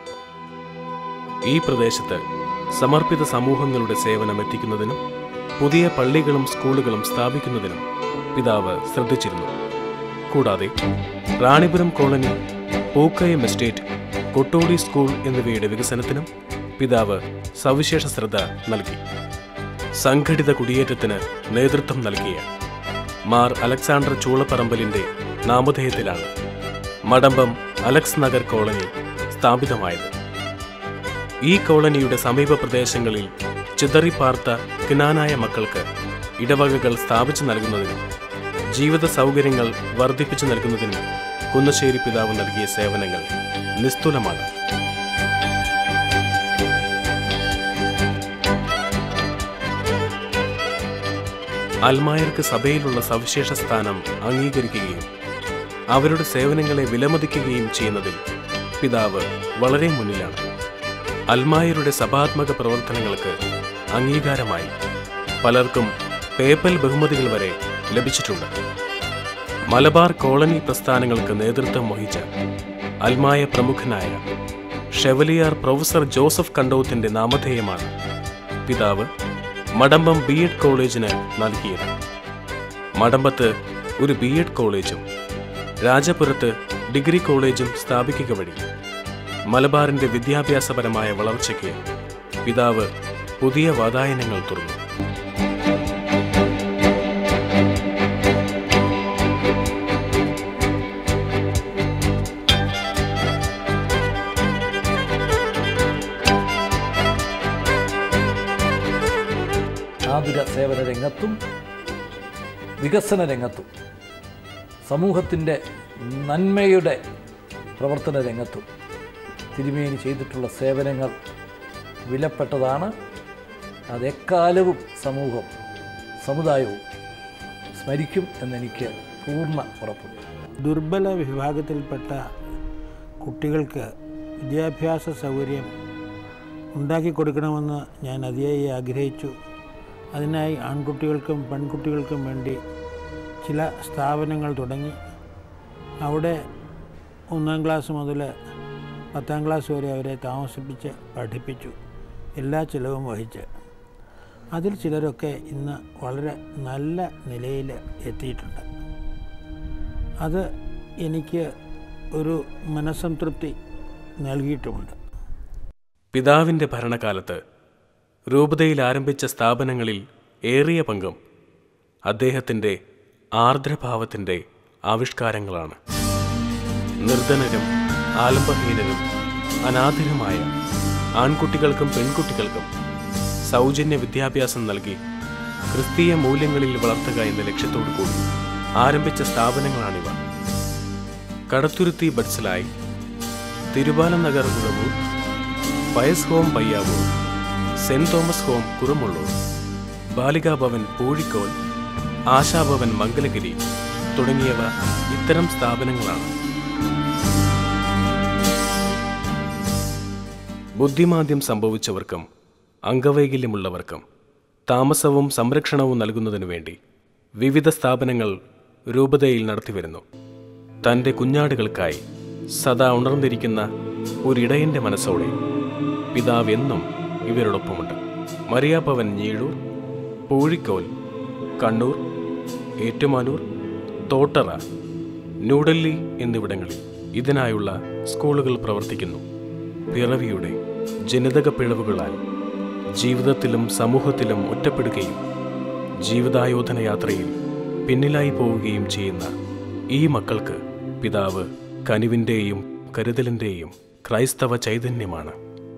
S3: ഈ പ്രദേശത്ത് സമർപ്പിത സമൂഹങ്ങളുടെ സേവനം എത്തിക്കുന്നതിനും പുതിയ പള്ളികളും സ്കൂളുകളും സ്ഥാപിക്കുന്നതിനും പിതാവ് ശ്രദ്ധിച്ചിരുന്നു കൂടാതെ Ranipuram colony Pookkayam estate Kottodi school എന്നിവയുടെ വികസനത്തിനും പിതാവ് സവിശേഷ ശ്രദ്ധ നൽകി സംഘടിത കുടിയേറ്റത്തിന് നേതൃത്വം നൽകിയ മാർ അലക്സാണ്ടർ ചൂളപ്പറമ്പലിന്റെ നാമധേയത്തിലാണ് മടമ്പം അലക്സ് നഗർ കോളനി സ്ഥാപിതമായത് ഈ കോളനിയുടെ സമീപ പ്രദേശങ്ങളിൽ ചിതറിപ്പാർത്ത കിനാനായ മക്കൾക്ക് ഇടവകകൾ സ്ഥാപിച്ചു നൽകുന്നതിനും ജീവിത സൗകര്യങ്ങൾ വർദ്ധിപ്പിച്ചു നൽകുന്നതിനും കുന്നശ്ശേരി പിതാവ് നൽകിയ സേവനങ്ങൾ നിസ്തുലമാണ് അൽമായർക്ക് സഭയിലുള്ള സവിശേഷ സ്ഥാനം അംഗീകരിക്കുകയും അവരുടെ സേവനങ്ങളെ വിലമതിക്കുകയും ചെയ്യുന്നതിൽ പിതാവ് വളരെ മുന്നിലാണ് അൽമായരുടെ സഭാത്മക പ്രവർത്തനങ്ങൾക്ക് അംഗീകാരമായി പലർക്കും പേപ്പൽ ബഹുമതികൾ വരെ ലഭിച്ചിട്ടുണ്ട് മലബാർ കോളനി പ്രസ്ഥാനങ്ങൾക്ക് നേതൃത്വം വഹിച്ച അൽമായ പ്രമുഖനായ ഷെവലിയാർ പ്രൊഫസർ ജോസഫ് കണ്ടോത്തിന്റെ നാമധേയമാണ് പിതാവ് മടമ്പം ബി എഡ് കോളേജിന് നൽകിയത് മടമ്പത്ത് ഒരു ബി എഡ് കോളേജും രാജപുരത്ത് ഡിഗ്രി കോളേജും സ്ഥാപിക്കുക വഴി മലബാറിന്റെ വിദ്യാഭ്യാസപരമായ വളർച്ചയ്ക്ക് പിതാവ് പുതിയ വാതായനങ്ങൾ തുറന്നു
S5: ആതുര സേവന രംഗത്തും വികസന രംഗത്തും സമൂഹത്തിൻ്റെ നന്മയുടെ പ്രവർത്തന രംഗത്തും തിരുമേനി ചെയ്തിട്ടുള്ള സേവനങ്ങൾ വിലപ്പെട്ടതാണ് അതെക്കാലവും സമൂഹം സമുദായവും സ്മരിക്കും എന്നെനിക്ക് പൂർണ്ണ ഉറപ്പുണ്ട്
S6: ദുർബല വിഭാഗത്തിൽപ്പെട്ട കുട്ടികൾക്ക് വിദ്യാഭ്യാസ സൗകര്യം ഉണ്ടാക്കി കൊടുക്കണമെന്ന് ഞാൻ അതിയായി ആഗ്രഹിച്ചു അതിനായി ആൺകുട്ടികൾക്കും പെൺകുട്ടികൾക്കും വേണ്ടി ചില സ്ഥാപനങ്ങൾ തുടങ്ങി അവിടെ ഒന്നാം ക്ലാസ് മുതൽ പത്താം ക്ലാസ് വരെ അവരെ താമസിപ്പിച്ച് പഠിപ്പിച്ചു എല്ലാ ചിലവും വഹിച്ച് അതിൽ ചിലരൊക്കെ ഇന്ന് വളരെ നല്ല നിലയിൽ എത്തിയിട്ടുണ്ട് അത് എനിക്ക് ഒരു മനസ്സംതൃപ്തി നൽകിയിട്ടുമുണ്ട്
S3: പിതാവിന്റെ ഭരണകാലത്ത് രൂപതയിൽ ആരംഭിച്ച സ്ഥാപനങ്ങളിൽ ഏറിയ പങ്കും അദ്ദേഹത്തിന്റെ ആർദ്രഭാവത്തിന്റെ ആവിഷ്കാരങ്ങളാണ് നിർധനരും ആലംബഹീനരും അനാഥരുമായ ആൺകുട്ടികൾക്കും പെൺകുട്ടികൾക്കും സൗജന്യ വിദ്യാഭ്യാസം നൽകി ക്രിസ്തീയ മൂല്യങ്ങളിൽ വളർത്തുക എന്ന ലക്ഷ്യത്തോടു കൂടി ആരംഭിച്ച സ്ഥാപനങ്ങളാണിവ കടത്തുരുത്തി ബഡ്സലായി Thiruvalam Nagar Uzhavoor Pius home Payyavoor saint Thomas home Kurumullur Balikabhavan Poozhikol Ashabhavan Mangalagiri തുടങ്ങിയവ ഇത്തരം സ്ഥാപനങ്ങളാണ് ബുദ്ധിമാന്ദ്യം സംഭവിച്ചവർക്കും അംഗവൈകല്യമുള്ളവർക്കും താമസവും സംരക്ഷണവും നൽകുന്നതിനു വേണ്ടി വിവിധ സ്ഥാപനങ്ങൾ രൂപതയിൽ നടത്തിവരുന്നു തൻ്റെ കുഞ്ഞാടുകൾക്കായി സദാ ഉണർന്നിരിക്കുന്ന ഒരിടയന്റെ മനസ്സോടെ പിതാവ് എന്നും ഇവരോടൊപ്പമുണ്ട് മറിയാഭവൻ ഞീഴൂർ പൂഴിക്കോൽ കണ്ണൂർ ഏറ്റുമാനൂർ തോട്ടറ ന്യൂഡൽഹി എന്നിവിടങ്ങളിൽ ഇതിനായുള്ള സ്കൂളുകൾ പ്രവർത്തിക്കുന്നു പിറവിയുടെ ജനിതക പിഴവുകളാൽ ജീവിതത്തിലും സമൂഹത്തിലും ഒറ്റപ്പെടുകയും ജീവിതായോധന യാത്രയിൽ പിന്നിലായി പോവുകയും ചെയ്യുന്ന ഈ മക്കൾക്ക് പിതാവ് കനിവിൻ്റെയും കരുതലിൻ്റെയും ക്രൈസ്തവ ചൈതന്യമാണ്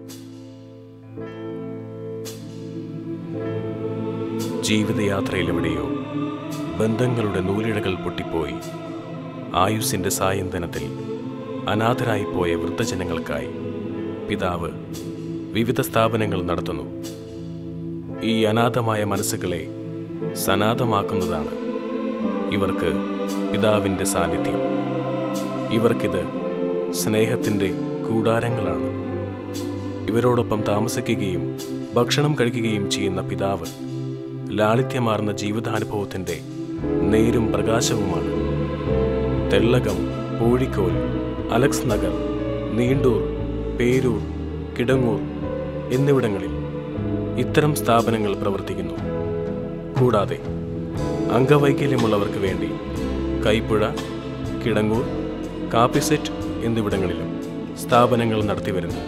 S3: ജീവിതയാത്രയിലെവിടെയോ ബന്ധങ്ങളുടെ നൂലിഴകൾ പൊട്ടിപ്പോയി ആയുസ്സിൻ്റെ സായന്തനത്തിൽ അനാഥരായിപ്പോയ വൃദ്ധജനങ്ങൾക്കായി പിതാവ് വിവിധ സ്ഥാപനങ്ങൾ നടത്തുന്നു ഈ അനാഥമായ മനസ്സുകളെ സനാഥമാക്കുന്നതാണ് ഇവർക്ക് പിതാവിൻ്റെ സാന്നിധ്യം ഇവർക്കിത് സ്നേഹത്തിൻ്റെ കൂടാരങ്ങളാണ് ഇവരോടൊപ്പം താമസിക്കുകയും ഭക്ഷണം കഴിക്കുകയും ചെയ്യുന്ന പിതാവ് ലാളിത്യമാർന്ന ജീവിതാനുഭവത്തിൻ്റെ നേരും പ്രകാശവുമാണ് തെള്ളകം പൂഴിക്കോൽ അലക്സ് നഗർ നീണ്ടൂർ പേരൂർ കിടങ്ങൂർ എന്നിവിടങ്ങളിൽ ഇത്തരം സ്ഥാപനങ്ങൾ പ്രവർത്തിക്കുന്നു കൂടാതെ അംഗവൈകല്യമുള്ളവർക്ക് വേണ്ടി കൈപ്പുഴ കിടങ്ങൂർ കാപ്പിസെറ്റ് എന്നിവിടങ്ങളിലും സ്ഥാപനങ്ങൾ നടത്തിവരുന്നു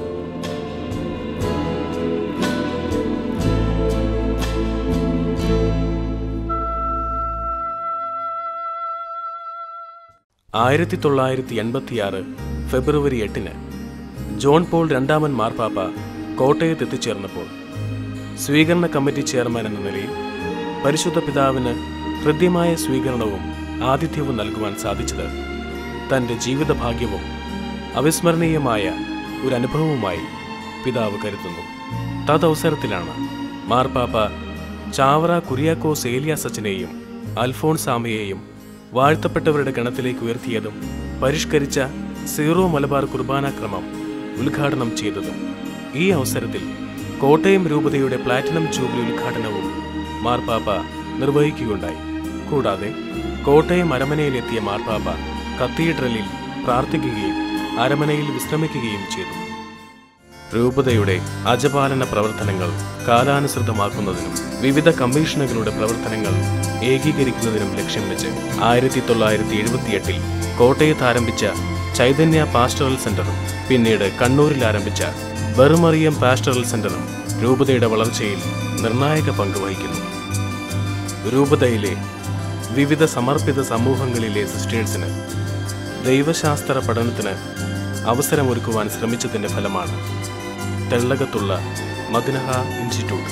S3: ആയിരത്തി തൊള്ളായിരത്തി എൺപത്തിയാറ് ഫെബ്രുവരി എട്ടിന് ജോൺ പോൾ രണ്ടാമൻ മാർപ്പാപ്പ കോട്ടയത്ത് എത്തിച്ചേർന്നപ്പോൾ സ്വീകരണ കമ്മിറ്റി ചെയർമാൻ എന്ന നിലയിൽ പരിശുദ്ധ പിതാവിന് ഹൃദ്യമായ സ്വീകരണവും ആതിഥ്യവും നൽകുവാൻ സാധിച്ചത് തൻ്റെ ജീവിതഭാഗ്യവും അവിസ്മരണീയമായ ഒരു അനുഭവവുമായി പിതാവ് കരുതുന്നു തദവസരത്തിലാണ് മാർപ്പാപ്പ ചാവറ കുര്യാക്കോസ് ഏലിയാസ് അച്ഛനെയും അൽഫോൺസാമയെയും വാഴ്ത്തപ്പെട്ടവരുടെ ഗണത്തിലേക്ക് ഉയർത്തിയതും പരിഷ്കരിച്ച സീറോ മലബാർ കുർബാനാക്രമം ഉദ്ഘാടനം ചെയ്തതും ഈ അവസരത്തിൽ കോട്ടയം രൂപതയുടെ പ്ലാറ്റിനം ജൂബിലി ഉദ്ഘാടനവും മാർപ്പാപ്പ നിർവഹിക്കുകയുണ്ടായി കൂടാതെ കോട്ടയം അരമനയിലെത്തിയ മാർപ്പാപ്പ കത്തീഡ്രലിൽ പ്രാർത്ഥിക്കുകയും അരമനയിൽ വിശ്രമിക്കുകയും ചെയ്തു രൂപതയുടെ അജപാലന പ്രവർത്തനങ്ങൾ കാലാനുസൃതമാക്കുന്നതിനും വിവിധ കമ്മീഷനുകളുടെ പ്രവർത്തനങ്ങൾ ഏകീകരിക്കുന്നതിനും ലക്ഷ്യം വെച്ച് ആയിരത്തി തൊള്ളായിരത്തി എഴുപത്തിയെട്ടിൽ കോട്ടയത്ത് ആരംഭിച്ച ചൈതന്യ പാസ്റ്ററൽ സെന്ററും പിന്നീട് കണ്ണൂരിൽ ആരംഭിച്ച ബെറുമറിയം പാസ്റ്ററൽ സെന്ററും രൂപതയുടെ വളർച്ചയിൽ നിർണായക പങ്ക് വഹിക്കുന്നു രൂപതയിലെ വിവിധ സമർപ്പിത സമൂഹങ്ങളിലെ സിസ്റ്റേഴ്സിന് ദൈവശാസ്ത്ര പഠനത്തിന് അവസരമൊരുക്കുവാൻ ശ്രമിച്ചതിന്റെ ഫലമാണ് തെള്ളകത്തുള്ള മദ്നഹ ഇൻസ്റ്റിറ്റ്യൂട്ട്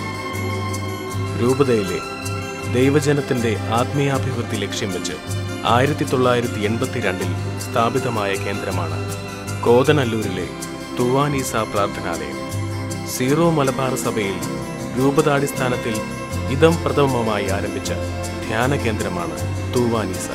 S3: രൂപതയിലെ ദൈവജനത്തിന്റെ ആത്മീയാഭിവൃദ്ധി ലക്ഷ്യം വെച്ച് ആയിരത്തി തൊള്ളായിരത്തി എൺപത്തിരണ്ടിൽ സ്ഥാപിതമായ കേന്ദ്രമാണ് കോതനല്ലൂരിലെ തുവാനീസ പ്രാർത്ഥനാലയം സീറോ മലബാർ സഭയിൽ രൂപതാടിസ്ഥാനത്തിൽ ഇതം പ്രഥമമായി ആരംഭിച്ച ധ്യാന കേന്ദ്രമാണ് തൂവാനീസ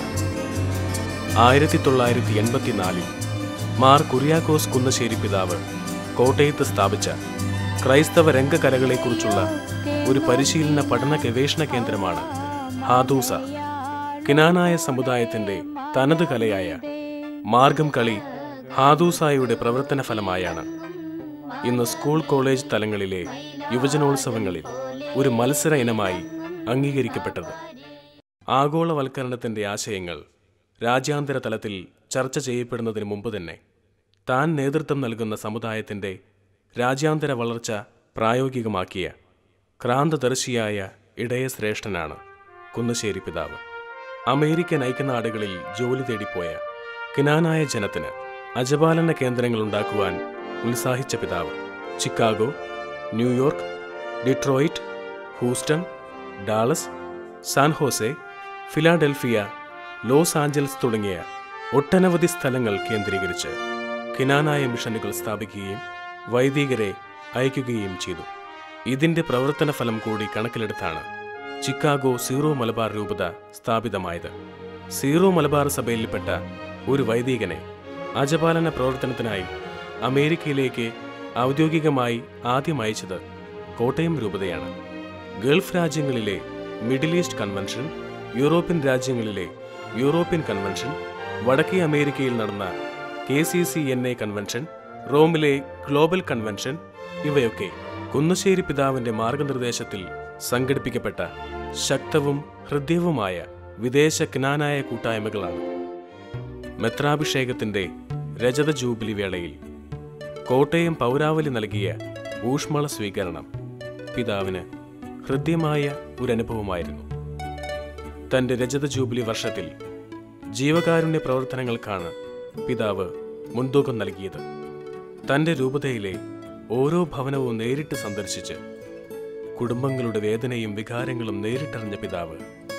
S3: ആയിരത്തി തൊള്ളായിരത്തി എൺപത്തിനാലിൽ മാർ കുര്യാക്കോസ് കുന്നശ്ശേരി പിതാവ് കോട്ടയത്ത് സ്ഥാപിച്ച ക്രൈസ്തവ രംഗകലകളെക്കുറിച്ചുള്ള ഒരു പരിശീലന പഠന ഗവേഷണ കേന്ദ്രമാണ് ഹാദൂസ കിനാനായ സമുദായത്തിന്റെ തനത് കലയായ മാർഗം കളി ഹാദൂസായുടെ പ്രവർത്തന ഫലമായാണ് ഇന്ന് സ്കൂൾ കോളേജ് തലങ്ങളിലെ യുവജനോത്സവങ്ങളിൽ ഒരു മത്സര ഇനമായി അംഗീകരിക്കപ്പെട്ടത് ആഗോളവൽക്കരണത്തിന്റെ ആശയങ്ങൾ രാജ്യാന്തര തലത്തിൽ ചർച്ച ചെയ്യപ്പെടുന്നതിന് മുമ്പ് തന്നെ താൻ നേതൃത്വം നൽകുന്ന സമുദായത്തിന്റെ രാജ്യാന്തര വളർച്ച പ്രായോഗികമാക്കിയ ക്രാന്തദർശിയായ ഇടയശ്രേഷ്ഠനാണ് കുന്നശ്ശേരി പിതാവ് അമേരിക്കൻ ഐക്യനാടുകളിൽ ജോലി തേടിപ്പോയ കിനാനായ ജനത്തിന് അജപാലന കേന്ദ്രങ്ങൾ ഉണ്ടാക്കുവാൻ ഉത്സാഹിച്ച പിതാവ് Chicago New York Detroit Houston Dallas San Jose Philadelphia Los Angeles തുടങ്ങിയ ഒട്ടനവധി സ്ഥലങ്ങൾ കേന്ദ്രീകരിച്ച് കിനാനായ മിഷനുകൾ സ്ഥാപിക്കുകയും വൈദികരെ അയക്കുകയും ചെയ്തു ഇതിന്റെ പ്രവർത്തന ഫലം കൂടി കണക്കിലെടുത്താണ് ചിക്കാഗോ സീറോ മലബാർ രൂപത സ്ഥാപിതമായത് സീറോ മലബാർ സഭയിൽപ്പെട്ട ഒരു വൈദികനെ അജപാലന പ്രവർത്തനത്തിനായി അമേരിക്കയിലേക്ക് ഔദ്യോഗികമായി ആദ്യം അയച്ചത് കോട്ടയം രൂപതയാണ് ഗൾഫ് രാജ്യങ്ങളിലെ മിഡിൽ ഈസ്റ്റ് കൺവെൻഷൻ യൂറോപ്യൻ രാജ്യങ്ങളിലെ യൂറോപ്യൻ കൺവെൻഷൻ വടക്കേ അമേരിക്കയിൽ നടന്ന K C C N A convention റോമിലെ ഗ്ലോബൽ കൺവെൻഷൻ ഇവയൊക്കെ കുന്നശ്ശേരി പിതാവിന്റെ മാർഗനിർദ്ദേശത്തിൽ സംഘടിപ്പിക്കപ്പെട്ട ശക്തവും ഹൃദ്യവുമായ വിദേശ ജ്ഞാനായ കൂട്ടായ്മകളാണ് മെത്രാഭിഷേകത്തിന്റെ രജത ജൂബിലി വേളയിൽ കോട്ടയം പൗരാവലി നൽകിയ ഊഷ്മള സ്വീകരണം പിതാവിന് ഹൃദ്യമായ ഒരു അനുഭവമായിരുന്നു തന്റെ രജത ജൂബിലി വർഷത്തിൽ ജീവകാരുണ്യ പ്രവർത്തനങ്ങൾക്കാണ് പിതാവ് മുൻതൂക്കം നൽകിയത് തന്റെ രൂപതയിലെ ഓരോ ഭവനവും നേരിട്ട് സന്ദർശിച്ച് കുടുംബങ്ങളുടെ വേദനയും വികാരങ്ങളും നേരിട്ടറിഞ്ഞ പിതാവ്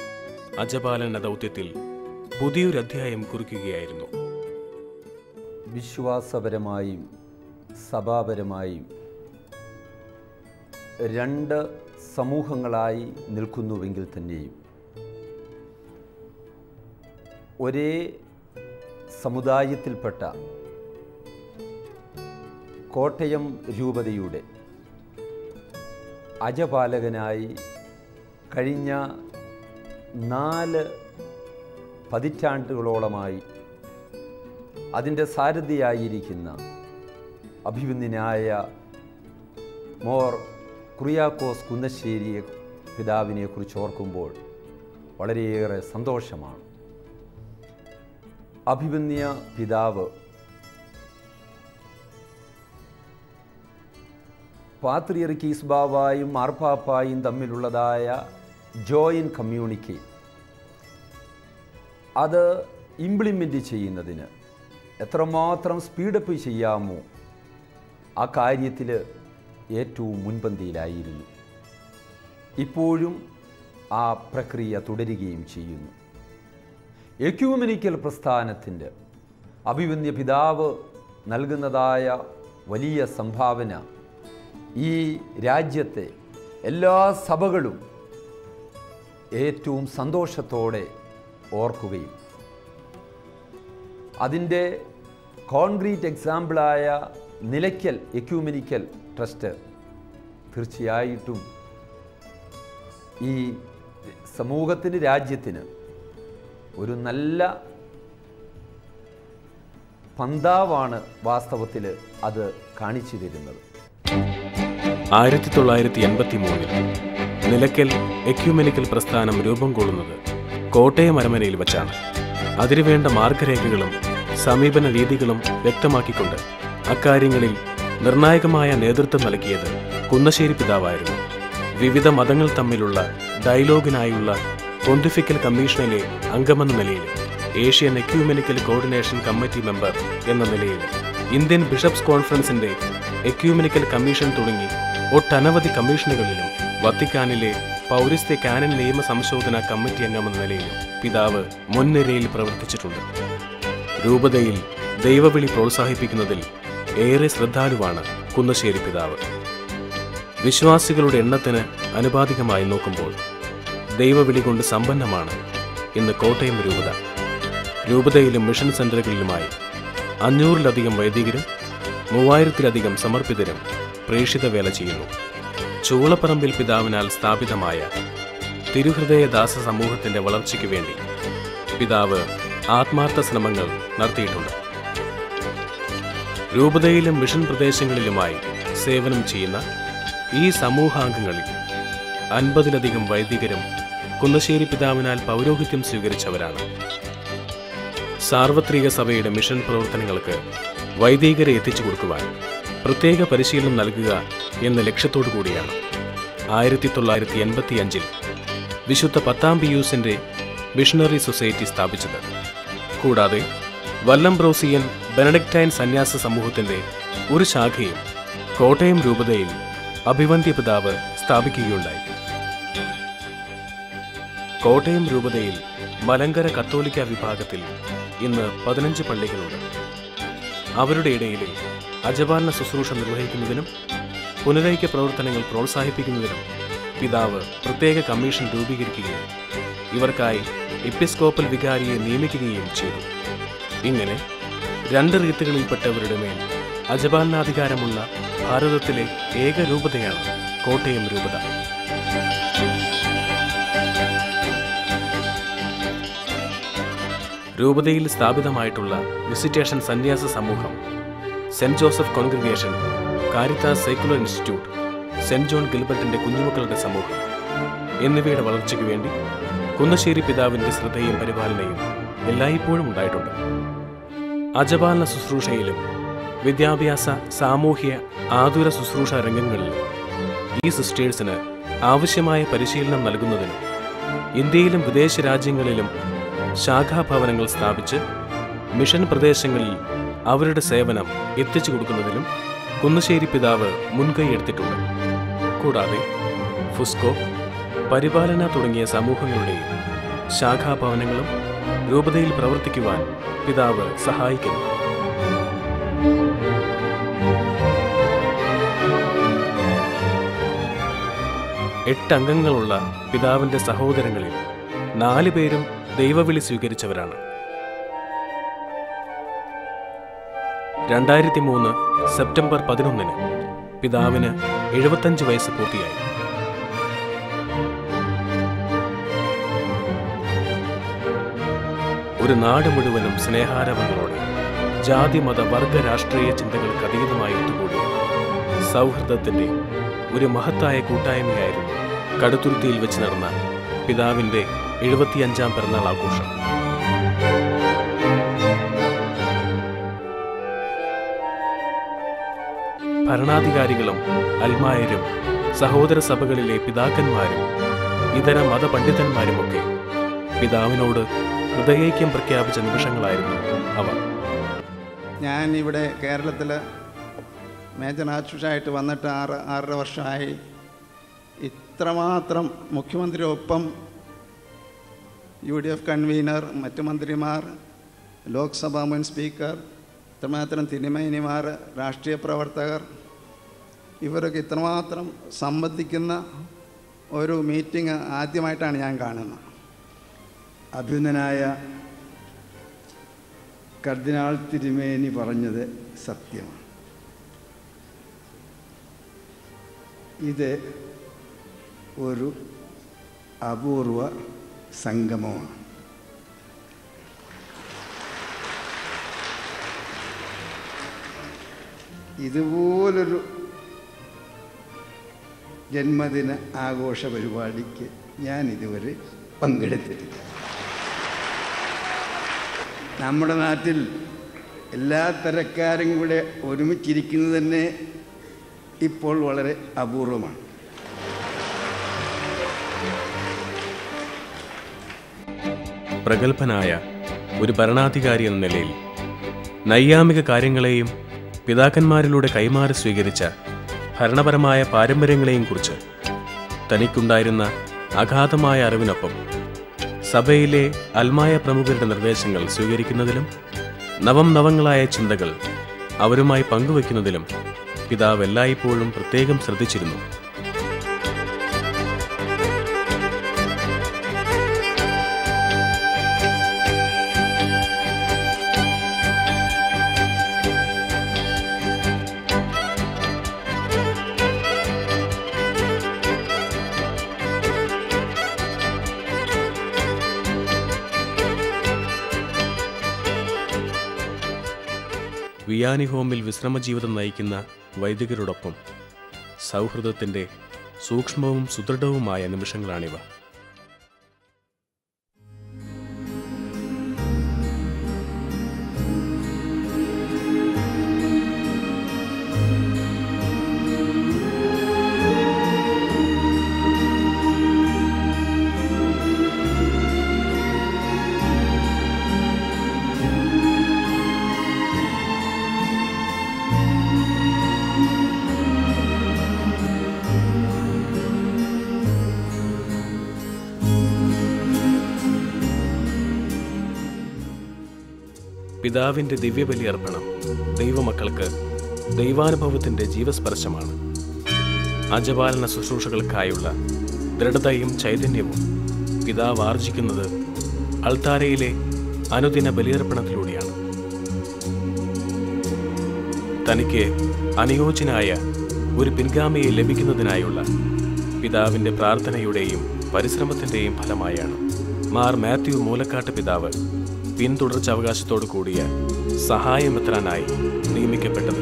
S3: അജപാലന ദൗത്യത്തിൽ പുതിയൊരു അധ്യായം കുറിക്കുകയായിരുന്നു
S7: വിശ്വാസപരമായും സഭാപരമായും രണ്ട് സമൂഹങ്ങളായി നിൽക്കുന്നുവെങ്കിൽ തന്നെയും ഒരേ സമുദായത്തിൽപ്പെട്ട കോട്ടയം രൂപതയുടെ അജപാലകനായി കഴിഞ്ഞ നാല് പതിറ്റാണ്ടുകളോളമായി അതിൻ്റെ സാരഥിയായിരിക്കുന്ന അഭിമന്യനായ മോർ കുറിയാക്കോസ് കുന്നശ്ശേരിയെ പിതാവിനെ കുറിച്ച് ഓർക്കുമ്പോൾ വളരെയേറെ സന്തോഷമാണ് അഭിമന്യ പിതാവ് പാത്രിയർക്കീസ് ബാവായും മാർപ്പാപ്പായും തമ്മിലുള്ളതായ ജോയിൻ കമ്മ്യൂണിറ്റി അത് ഇംപ്ലിമെൻ്റ് ചെയ്യുന്നതിന് എത്രമാത്രം സ്പീഡപ്പ് ചെയ്യാമോ ആ കാര്യത്തിൽ ഏറ്റവും മുൻപന്തിയിലായിരുന്നു ഇപ്പോഴും ആ പ്രക്രിയ തുടരുകയും ചെയ്യുന്നു എക്യൂമെനിക്കൽ പ്രസ്ഥാനത്തിൻ്റെ അഭിവന്യ പിതാവ് നൽകുന്നതായ വലിയ സംഭാവന ഈ രാജ്യത്തെ എല്ലാ സഭകളും ഏറ്റവും സന്തോഷത്തോടെ ഓർക്കുകയും അതിൻ്റെ കോൺക്രീറ്റ് എക്സാമ്പിളായ നിലയ്ക്കൽ എക്യൂമെനിക്കൽ ട്രസ്റ്റ് തീർച്ചയായിട്ടും ഈ സമൂഹത്തിന് രാജ്യത്തിന് ഒരു നല്ല പന്താവാണ് വാസ്തവത്തിൽ അത് കാണിച്ചു തരുന്നത്
S3: ആയിരത്തി തൊള്ളായിരത്തി എൺപത്തി മൂന്നിൽ നിലയ്ക്കൽ എക്യുമെനിക്കൽ പ്രസ്ഥാനം രൂപം കൊള്ളുന്നത് കോട്ടയം അരമനയിൽ വച്ചാണ് അതിനുവേണ്ട മാർഗരേഖകളും സമീപന രീതികളും വ്യക്തമാക്കിക്കൊണ്ട് അക്കാര്യങ്ങളിൽ നിർണായകമായ നേതൃത്വം നൽകിയത് കുന്നശ്ശേരി പിതാവായിരുന്നു വിവിധ മതങ്ങൾ തമ്മിലുള്ള ഡയലോഗിനായുള്ള പൊന്തിഫിക്കൽ കമ്മീഷനിലെ അംഗമെന്ന നിലയിൽ Asian ecumenical coordination committee member എന്ന നിലയിൽ ഇന്ത്യൻ ബിഷപ്സ് കോൺഫറൻസിന്റെ എക്യൂമെനിക്കൽ കമ്മീഷൻ തുടങ്ങി ഒട്ടനവധി കമ്മീഷനുകളിലും വത്തിക്കാനിലെ പൗരസ്ത്യ കാനൻ നിയമ സംശോധന കമ്മിറ്റി അംഗമെന്ന നിലയിലും പിതാവ് മുൻനിരയിൽ പ്രവർത്തിച്ചിട്ടുണ്ട് രൂപതയിൽ ദൈവവിളി പ്രോത്സാഹിപ്പിക്കുന്നതിൽ ഏറെ ശ്രദ്ധാലുവാണ് കുന്നശ്ശേരി പിതാവ് വിശ്വാസികളുടെ എണ്ണത്തിന് അനുപാതികമായി നോക്കുമ്പോൾ ദൈവവിളി കൊണ്ട് സമ്പന്നമാണ് ഇന്ന് കോട്ടയം രൂപത രൂപതയിലും മിഷൻ സെന്ററുകളിലുമായി അഞ്ഞൂറിലധികം വൈദികരും മൂവായിരത്തിലധികം സമർപ്പിതരും പ്രേക്ഷിത വേല ചെയ്യുന്നു ചൂളപ്പറമ്പിൽ പിതാവിനാൽ സ്ഥാപിതമായ തിരുഹൃദയദാസ സമൂഹത്തിന്റെ വളർച്ചയ്ക്ക് വേണ്ടി പിതാവ് ആത്മാർത്ഥ ശ്രമങ്ങൾ നടത്തിയിട്ടുണ്ട് രൂപതയിലും മിഷൻ പ്രദേശങ്ങളിലുമായി സേവനം ചെയ്യുന്ന ഈ സമൂഹാംഗങ്ങളിൽ അൻപതിലധികം വൈദികരും കുന്നശ്ശേരി പിതാവിനാൽ പൗരോഹിത്യം സ്വീകരിച്ചവരാണ് സാർവത്രിക സഭയുടെ മിഷൻ പ്രവർത്തനങ്ങൾക്ക് വൈദികരെ എത്തിച്ചു കൊടുക്കുവാൻ പ്രത്യേക പരിശീലനം നൽകുക എന്ന ലക്ഷ്യത്തോടു കൂടിയാണ് ആയിരത്തി തൊള്ളായിരത്തി എൺപത്തി അഞ്ചിൽ വിശുദ്ധ പത്താം പിയൂസിന്റെ മിഷണറി സൊസൈറ്റി സ്ഥാപിച്ചത് കൂടാതെ വല്ലംബ്രോസിയൻ ബെനഡിക്റ്റൈൻ സന്യാസ സമൂഹത്തിന്റെ ഒരു ശാഖയും കോട്ടയം രൂപതയിൽ അഭിവന്ധ്യ പിതാവ് സ്ഥാപിക്കുകയുണ്ടായി കോട്ടയം രൂപതയിൽ മലങ്കര കത്തോലിക്ക വിഭാഗത്തിൽ ഇന്ന് പതിനഞ്ച് പള്ളികളുണ്ട് അവരുടെ ഇടയിലെ അജപാലന ശുശ്രൂഷ നിർവഹിക്കുന്നതിനും പുനരൈക്യ പ്രവർത്തനങ്ങൾ പ്രോത്സാഹിപ്പിക്കുന്നതിനും പിതാവ് പ്രത്യേക കമ്മീഷൻ രൂപീകരിക്കുകയും ഇവർക്കായി എപ്പിസ്കോപ്പൽ വികാരിയെ നിയമിക്കുകയും ചെയ്തു ഇങ്ങനെ രണ്ട് റീത്തുകളിൽപ്പെട്ടവരുടെ മേൽ അജപാലനാധികാരമുള്ള ഭാരതത്തിലെ ഏക രൂപതയാണ് കോട്ടയം രൂപത രൂപതയിൽ സ്ഥാപിതമായിട്ടുള്ള വിസിറ്റേഷൻ സന്യാസ സമൂഹം saint Joseph congregation Caritas secular institute saint John ഗിൽബർട്ടിന്റെ കുഞ്ഞുമക്കളുടെ സമൂഹം എന്നിവയുടെ വളർച്ചയ്ക്ക് വേണ്ടി കുന്നശ്ശേരി പിതാവിന്റെ ശ്രദ്ധയും പരിപാലനയും എല്ലായ്പ്പോഴും ഉണ്ടായിട്ടുണ്ട് അജപാലന ശുശ്രൂഷയിലും വിദ്യാഭ്യാസ സാമൂഹ്യ ആതുര ശുശ്രൂഷ രംഗങ്ങളിലും ഈ സിസ്റ്റേഴ്സിന് ആവശ്യമായ പരിശീലനം നൽകുന്നതിനും ഇന്ത്യയിലും വിദേശ രാജ്യങ്ങളിലും ശാഖാഭവനങ്ങൾ സ്ഥാപിച്ച് മിഷൻ പ്രദേശങ്ങളിൽ അവരുടെ സേവനം എത്തിച്ചു കൊടുക്കുന്നതിലും കുന്നശ്ശേരി പിതാവ് മുൻകൈയെടുത്തിട്ടുണ്ട് കൂടാതെ ഫുസ്കോ പരിപാലന തുടങ്ങിയ സമൂഹങ്ങളുടെയും ശാഖാഭവനങ്ങളും രൂപതയിൽ പ്രവർത്തിക്കുവാൻ പിതാവ് സഹായിക്കുന്നു എട്ട് അംഗങ്ങളുള്ള പിതാവിന്റെ സഹോദരങ്ങളിൽ നാല് പേരും ദൈവവിളി സ്വീകരിച്ചവരാണ് രണ്ടായിരത്തി മൂന്ന് സെപ്റ്റംബർ പതിനൊന്നിന് പിതാവിന് എഴുപത്തഞ്ച് വയസ്സ് പൂർത്തിയായി ഒരു നാട് മുഴുവനും സ്നേഹാരവങ്ങളോടെ ജാതി മത വർഗ രാഷ്ട്രീയ ചിന്തകൾക്ക് അതീതമായി ഒത്തുകൂടി സൗഹൃദത്തിന്റെ ഒരു മഹത്തായ കൂട്ടായ്മയായിരുന്നു കടുത്തുരുത്തിയിൽ വെച്ച് നടന്ന പിതാവിന്റെ എഴുപത്തിയഞ്ചാം പിറന്നാൾ ആഘോഷം ഭരണാധികാരികളും അൽമായരും സഹോദര സഭകളിലെ പിതാക്കന്മാരും ഇതര മതപണ്ഡിതന്മാരുമൊക്കെ പിതാവിനോട് ഹൃദയൈക്യം പ്രഖ്യാപിച്ച നിമിഷങ്ങളായിരുന്നു അവ
S8: ഞാൻ ഇവിടെ കേരളത്തിൽ മേജർ ആർച്ച് ബിഷപ്പായിട്ട് വന്നിട്ട് ആറ് ആറര വർഷമായി ഇത്രമാത്രം മുഖ്യമന്ത്രിയൊപ്പം യു ഡി എഫ് കൺവീനർ മറ്റ് മന്ത്രിമാർ ലോക്സഭാ മുൻ സ്പീക്കർ ഇത്രമാത്രം തിരുമേനിമാർ രാഷ്ട്രീയ പ്രവർത്തകർ ഇവരൊക്കെ ഇത്രമാത്രം സംബന്ധിക്കുന്ന ഒരു മീറ്റിംഗ് ആദ്യമായിട്ടാണ് ഞാൻ കാണുന്നത്
S9: അഭ്യുന്നനായ കർദിനാൾ തിരുമേനി പറഞ്ഞത് സത്യമാണ് ഇത് ഒരു അപൂർവ സംഗമമാണ് ഇതുപോലൊരു ജന്മദിന ആഘോഷ പരിപാടിക്ക് ഞാൻ ഇതുവരെ പങ്കെടുത്തിട്ടില്ല നമ്മുടെ നാട്ടിൽ എല്ലാ തരക്കാരും കൂടെ ഒരുമിച്ചിരിക്കുന്നത് തന്നെ ഇപ്പോൾ വളരെ അപൂർവമാണ്
S3: പ്രഗത്ഭനായ ഒരു ഭരണാധികാരി എന്ന നിലയിൽ നൈയാമിക കാര്യങ്ങളെയും പിതാക്കന്മാരിലൂടെ കൈമാറി സ്വീകരിച്ച ഭരണപരമായ പാരമ്പര്യങ്ങളെയും കുറിച്ച് തനിക്കുണ്ടായിരുന്ന അഗാധമായ അറിവിനൊപ്പം സഭയിലെ അൽമായ പ്രമുഖരുടെ നിർദ്ദേശങ്ങൾ സ്വീകരിക്കുന്നതിലും നവം നവങ്ങളായ ചിന്തകൾ അവരുമായി പങ്കുവെക്കുന്നതിലും പിതാവ് എല്ലായ്പ്പോഴും പ്രത്യേകം ശ്രദ്ധിച്ചിരുന്നു വിയാനി ഹോമിൽ വിശ്രമജീവിതം നയിക്കുന്ന വൈദികരോടൊപ്പം സൗഹൃദത്തിന്റെ സൂക്ഷ്മവും സുദൃഢവുമായ നിമിഷങ്ങളാണിവ പിതാവിന്റെ ദിവ്യബലി അർപ്പണം ദൈവമക്കൾക്ക് ദൈവാനുഭവത്തിന്റെ ജീവസ്പർശമാണ് അജപാലന ശുശ്രൂഷകൾക്കായുള്ള ദൃഢതയും ചൈതന്യവും പിതാവ് ആർജിക്കുന്നത് അൾത്താരയിലെ അനുദിന ബലിയർപ്പണത്തിലൂടെയാണ് തനിക്ക് അനുയോജ്യനായ ഒരു പിൻഗാമിയെ ലഭിക്കുന്നതിനായുള്ള പിതാവിന്റെ പ്രാർത്ഥനയുടെയും പരിശ്രമത്തിന്റെയും ഫലമായാണ് മാർ മാത്യു മൂലക്കാട്ട് പിതാവ് പിന്തുടർച്ച അവകാശത്തോടു കൂടിയ സഹായമെത്രാനായി നിയമിക്കപ്പെട്ടത്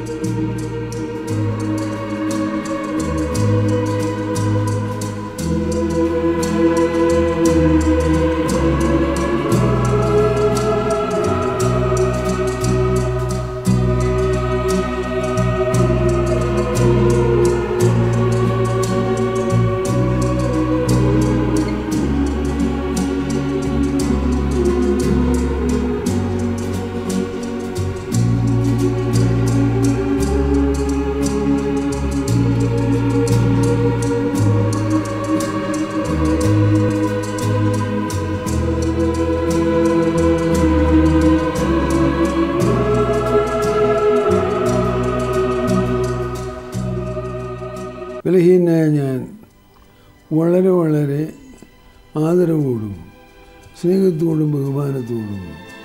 S6: ബലഹീനായ ഞാൻ വളരെ വളരെ ആദരവോടും സ്നേഹത്തോടും ബഹുമാനത്തോടും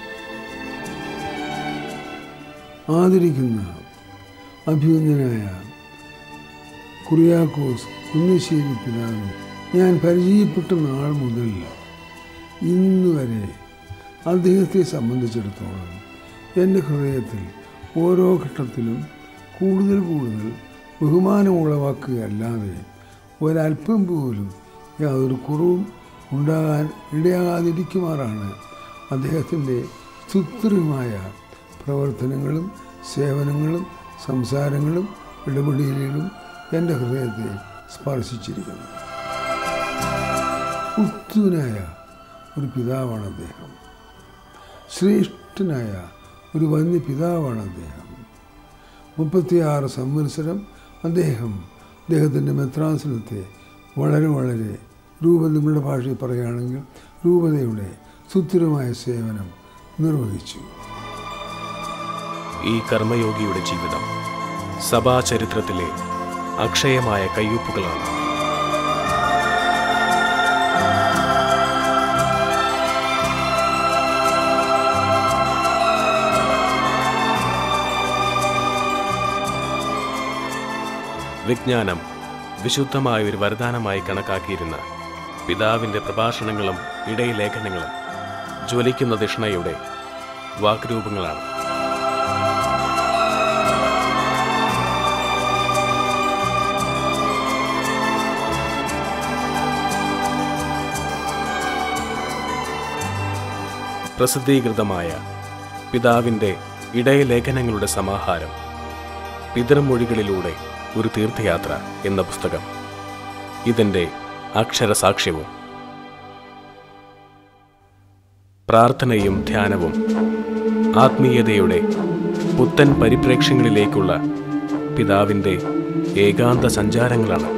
S6: ആദരിക്കുന്ന അഭ്യുന്നനായ കുറിയാക്കോസ് കുന്നശ്ശേരി പിതാവ് ഞാൻ പരിചയപ്പെട്ട നാൾ മുതൽ ഇന്ന് വരെ അദ്ദേഹത്തെ സംബന്ധിച്ചിടത്തോളം എൻ്റെ ഹൃദയത്തിൽ ഓരോ ഘട്ടത്തിലും കൂടുതൽ കൂടുതൽ ബഹുമാനം ഉളവാക്കുകയല്ലാതെ ഒരല്പം പോലും യാതൊരു കുറവും ഉണ്ടാകാൻ ഇടയാകാതിരിക്കുമാറാണ് അദ്ദേഹത്തിൻ്റെ സുസ്ഥിരമായ പ്രവർത്തനങ്ങളും സേവനങ്ങളും സംസാരങ്ങളും ഇടപെടലുകളും എൻ്റെ ഹൃദയത്തെ സ്പർശിച്ചിരിക്കുന്നു ഉത്തുനായ ഒരു പിതാവാണ് അദ്ദേഹം ശ്രേഷ്ഠനായ ഒരു വന്യ പിതാവാണ് അദ്ദേഹം മുപ്പത്തിയാറ് സംവത്സരം അദ്ദേഹം അദ്ദേഹത്തിൻ്റെ മെത്രാസനത്തെ
S10: വളരെ വളരെ രൂപ നിങ്ങളുടെ ഭാഷയിൽ പറയുകയാണെങ്കിൽ രൂപതയുടെ സുസ്ഥിരമായ സേവനം നിർവഹിച്ചു
S3: ഈ കർമ്മയോഗിയുടെ ജീവിതം സഭാചരിത്രത്തിലെ അക്ഷയമായ കയ്യൊപ്പുകളാണ് വിജ്ഞാനം വിശുദ്ധമായ ഒരു വരദാനമായി കണക്കാക്കിയിരുന്ന പിതാവിൻ്റെ പ്രഭാഷണങ്ങളും ഇടയലേഖനങ്ങളും ജ്വലിക്കുന്ന ദിഷ്ണയുടെ വാക്രൂപങ്ങളാണ് പ്രസിദ്ധീകൃതമായ പിതാവിൻ്റെ ഇടയലേഖനങ്ങളുടെ സമാഹാരം പിതൃമൊഴികളിലൂടെ ഒരു തീർത്ഥയാത്ര എന്ന പുസ്തകം ഇതിൻ്റെ അക്ഷരസാക്ഷ്യവും പ്രാർത്ഥനയും ധ്യാനവും ആത്മീയതയുടെ പുത്തൻ പരിപ്രേക്ഷ്യങ്ങളിലേക്കുള്ള പിതാവിൻ്റെ ഏകാന്ത സഞ്ചാരങ്ങളാണ്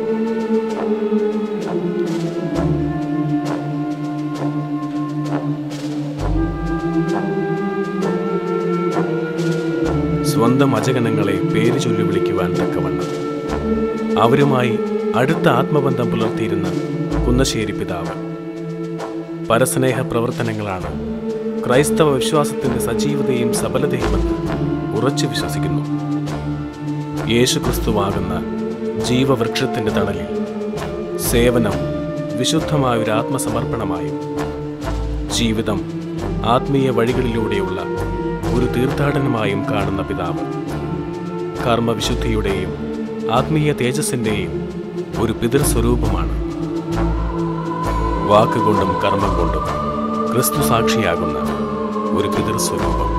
S3: സ്വന്തം അജഗണങ്ങളെ പേര് ചൊല്ലി വിളിക്കുവാൻ തക്കവണ്ണം അവരുമായി അടുത്ത ആത്മബന്ധം പുലർത്തിയിരുന്ന കുന്നശ്ശേരി പിതാവ് പരസ്നേഹ പ്രവർത്തനങ്ങളാണ് ക്രൈസ്തവ വിശ്വാസത്തിന്റെ സജീവതയും സബലതയുമെന്ന് ഉറച്ചു വിശ്വസിക്കുന്നു യേശുക്രിസ്തുവാകുന്ന ജീവവൃക്ഷത്തിന്റെ തണലിൽ സേവനം വിശുദ്ധമായൊരു ആത്മസമർപ്പണമായും ജീവിതം ആത്മീയ വഴികളിലൂടെയുള്ള ഒരു തീർത്ഥാടനമായും കാണുന്ന പിതാവ് കർമ്മവിശുദ്ധിയുടെയും ആത്മീയ തേജസ്സിന്റെയും ഒരു പിതൃസ്വരൂപമാണ് വാക്കുകൊണ്ടും കർമ്മം കൊണ്ടും ക്രിസ്തു സാക്ഷിയാകുന്ന ഒരു പിതൃസ്വരൂപം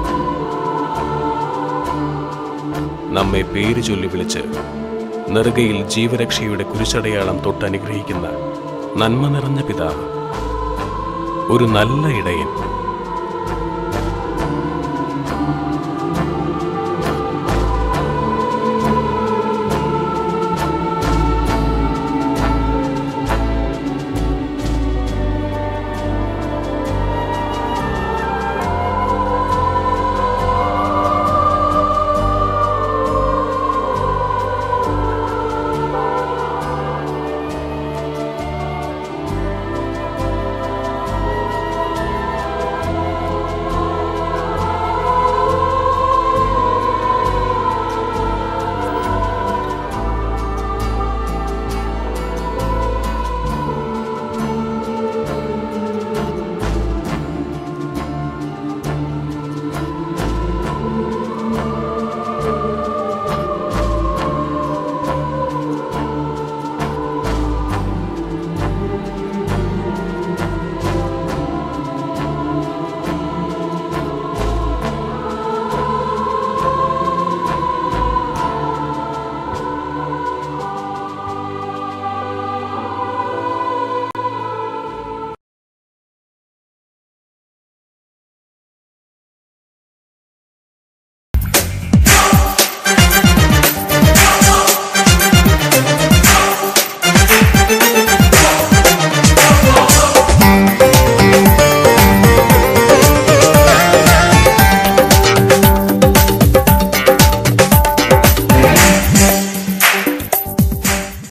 S3: നമ്മെ പേര് ചൊല്ലി വിളിച്ച് നെറുകയിൽ ജീവരക്ഷയുടെ കുരിശടയാളം തൊട്ടനുഗ്രഹിക്കുന്ന നന്മ നിറഞ്ഞ പിതാവ് ഒരു നല്ല ഇടയൻ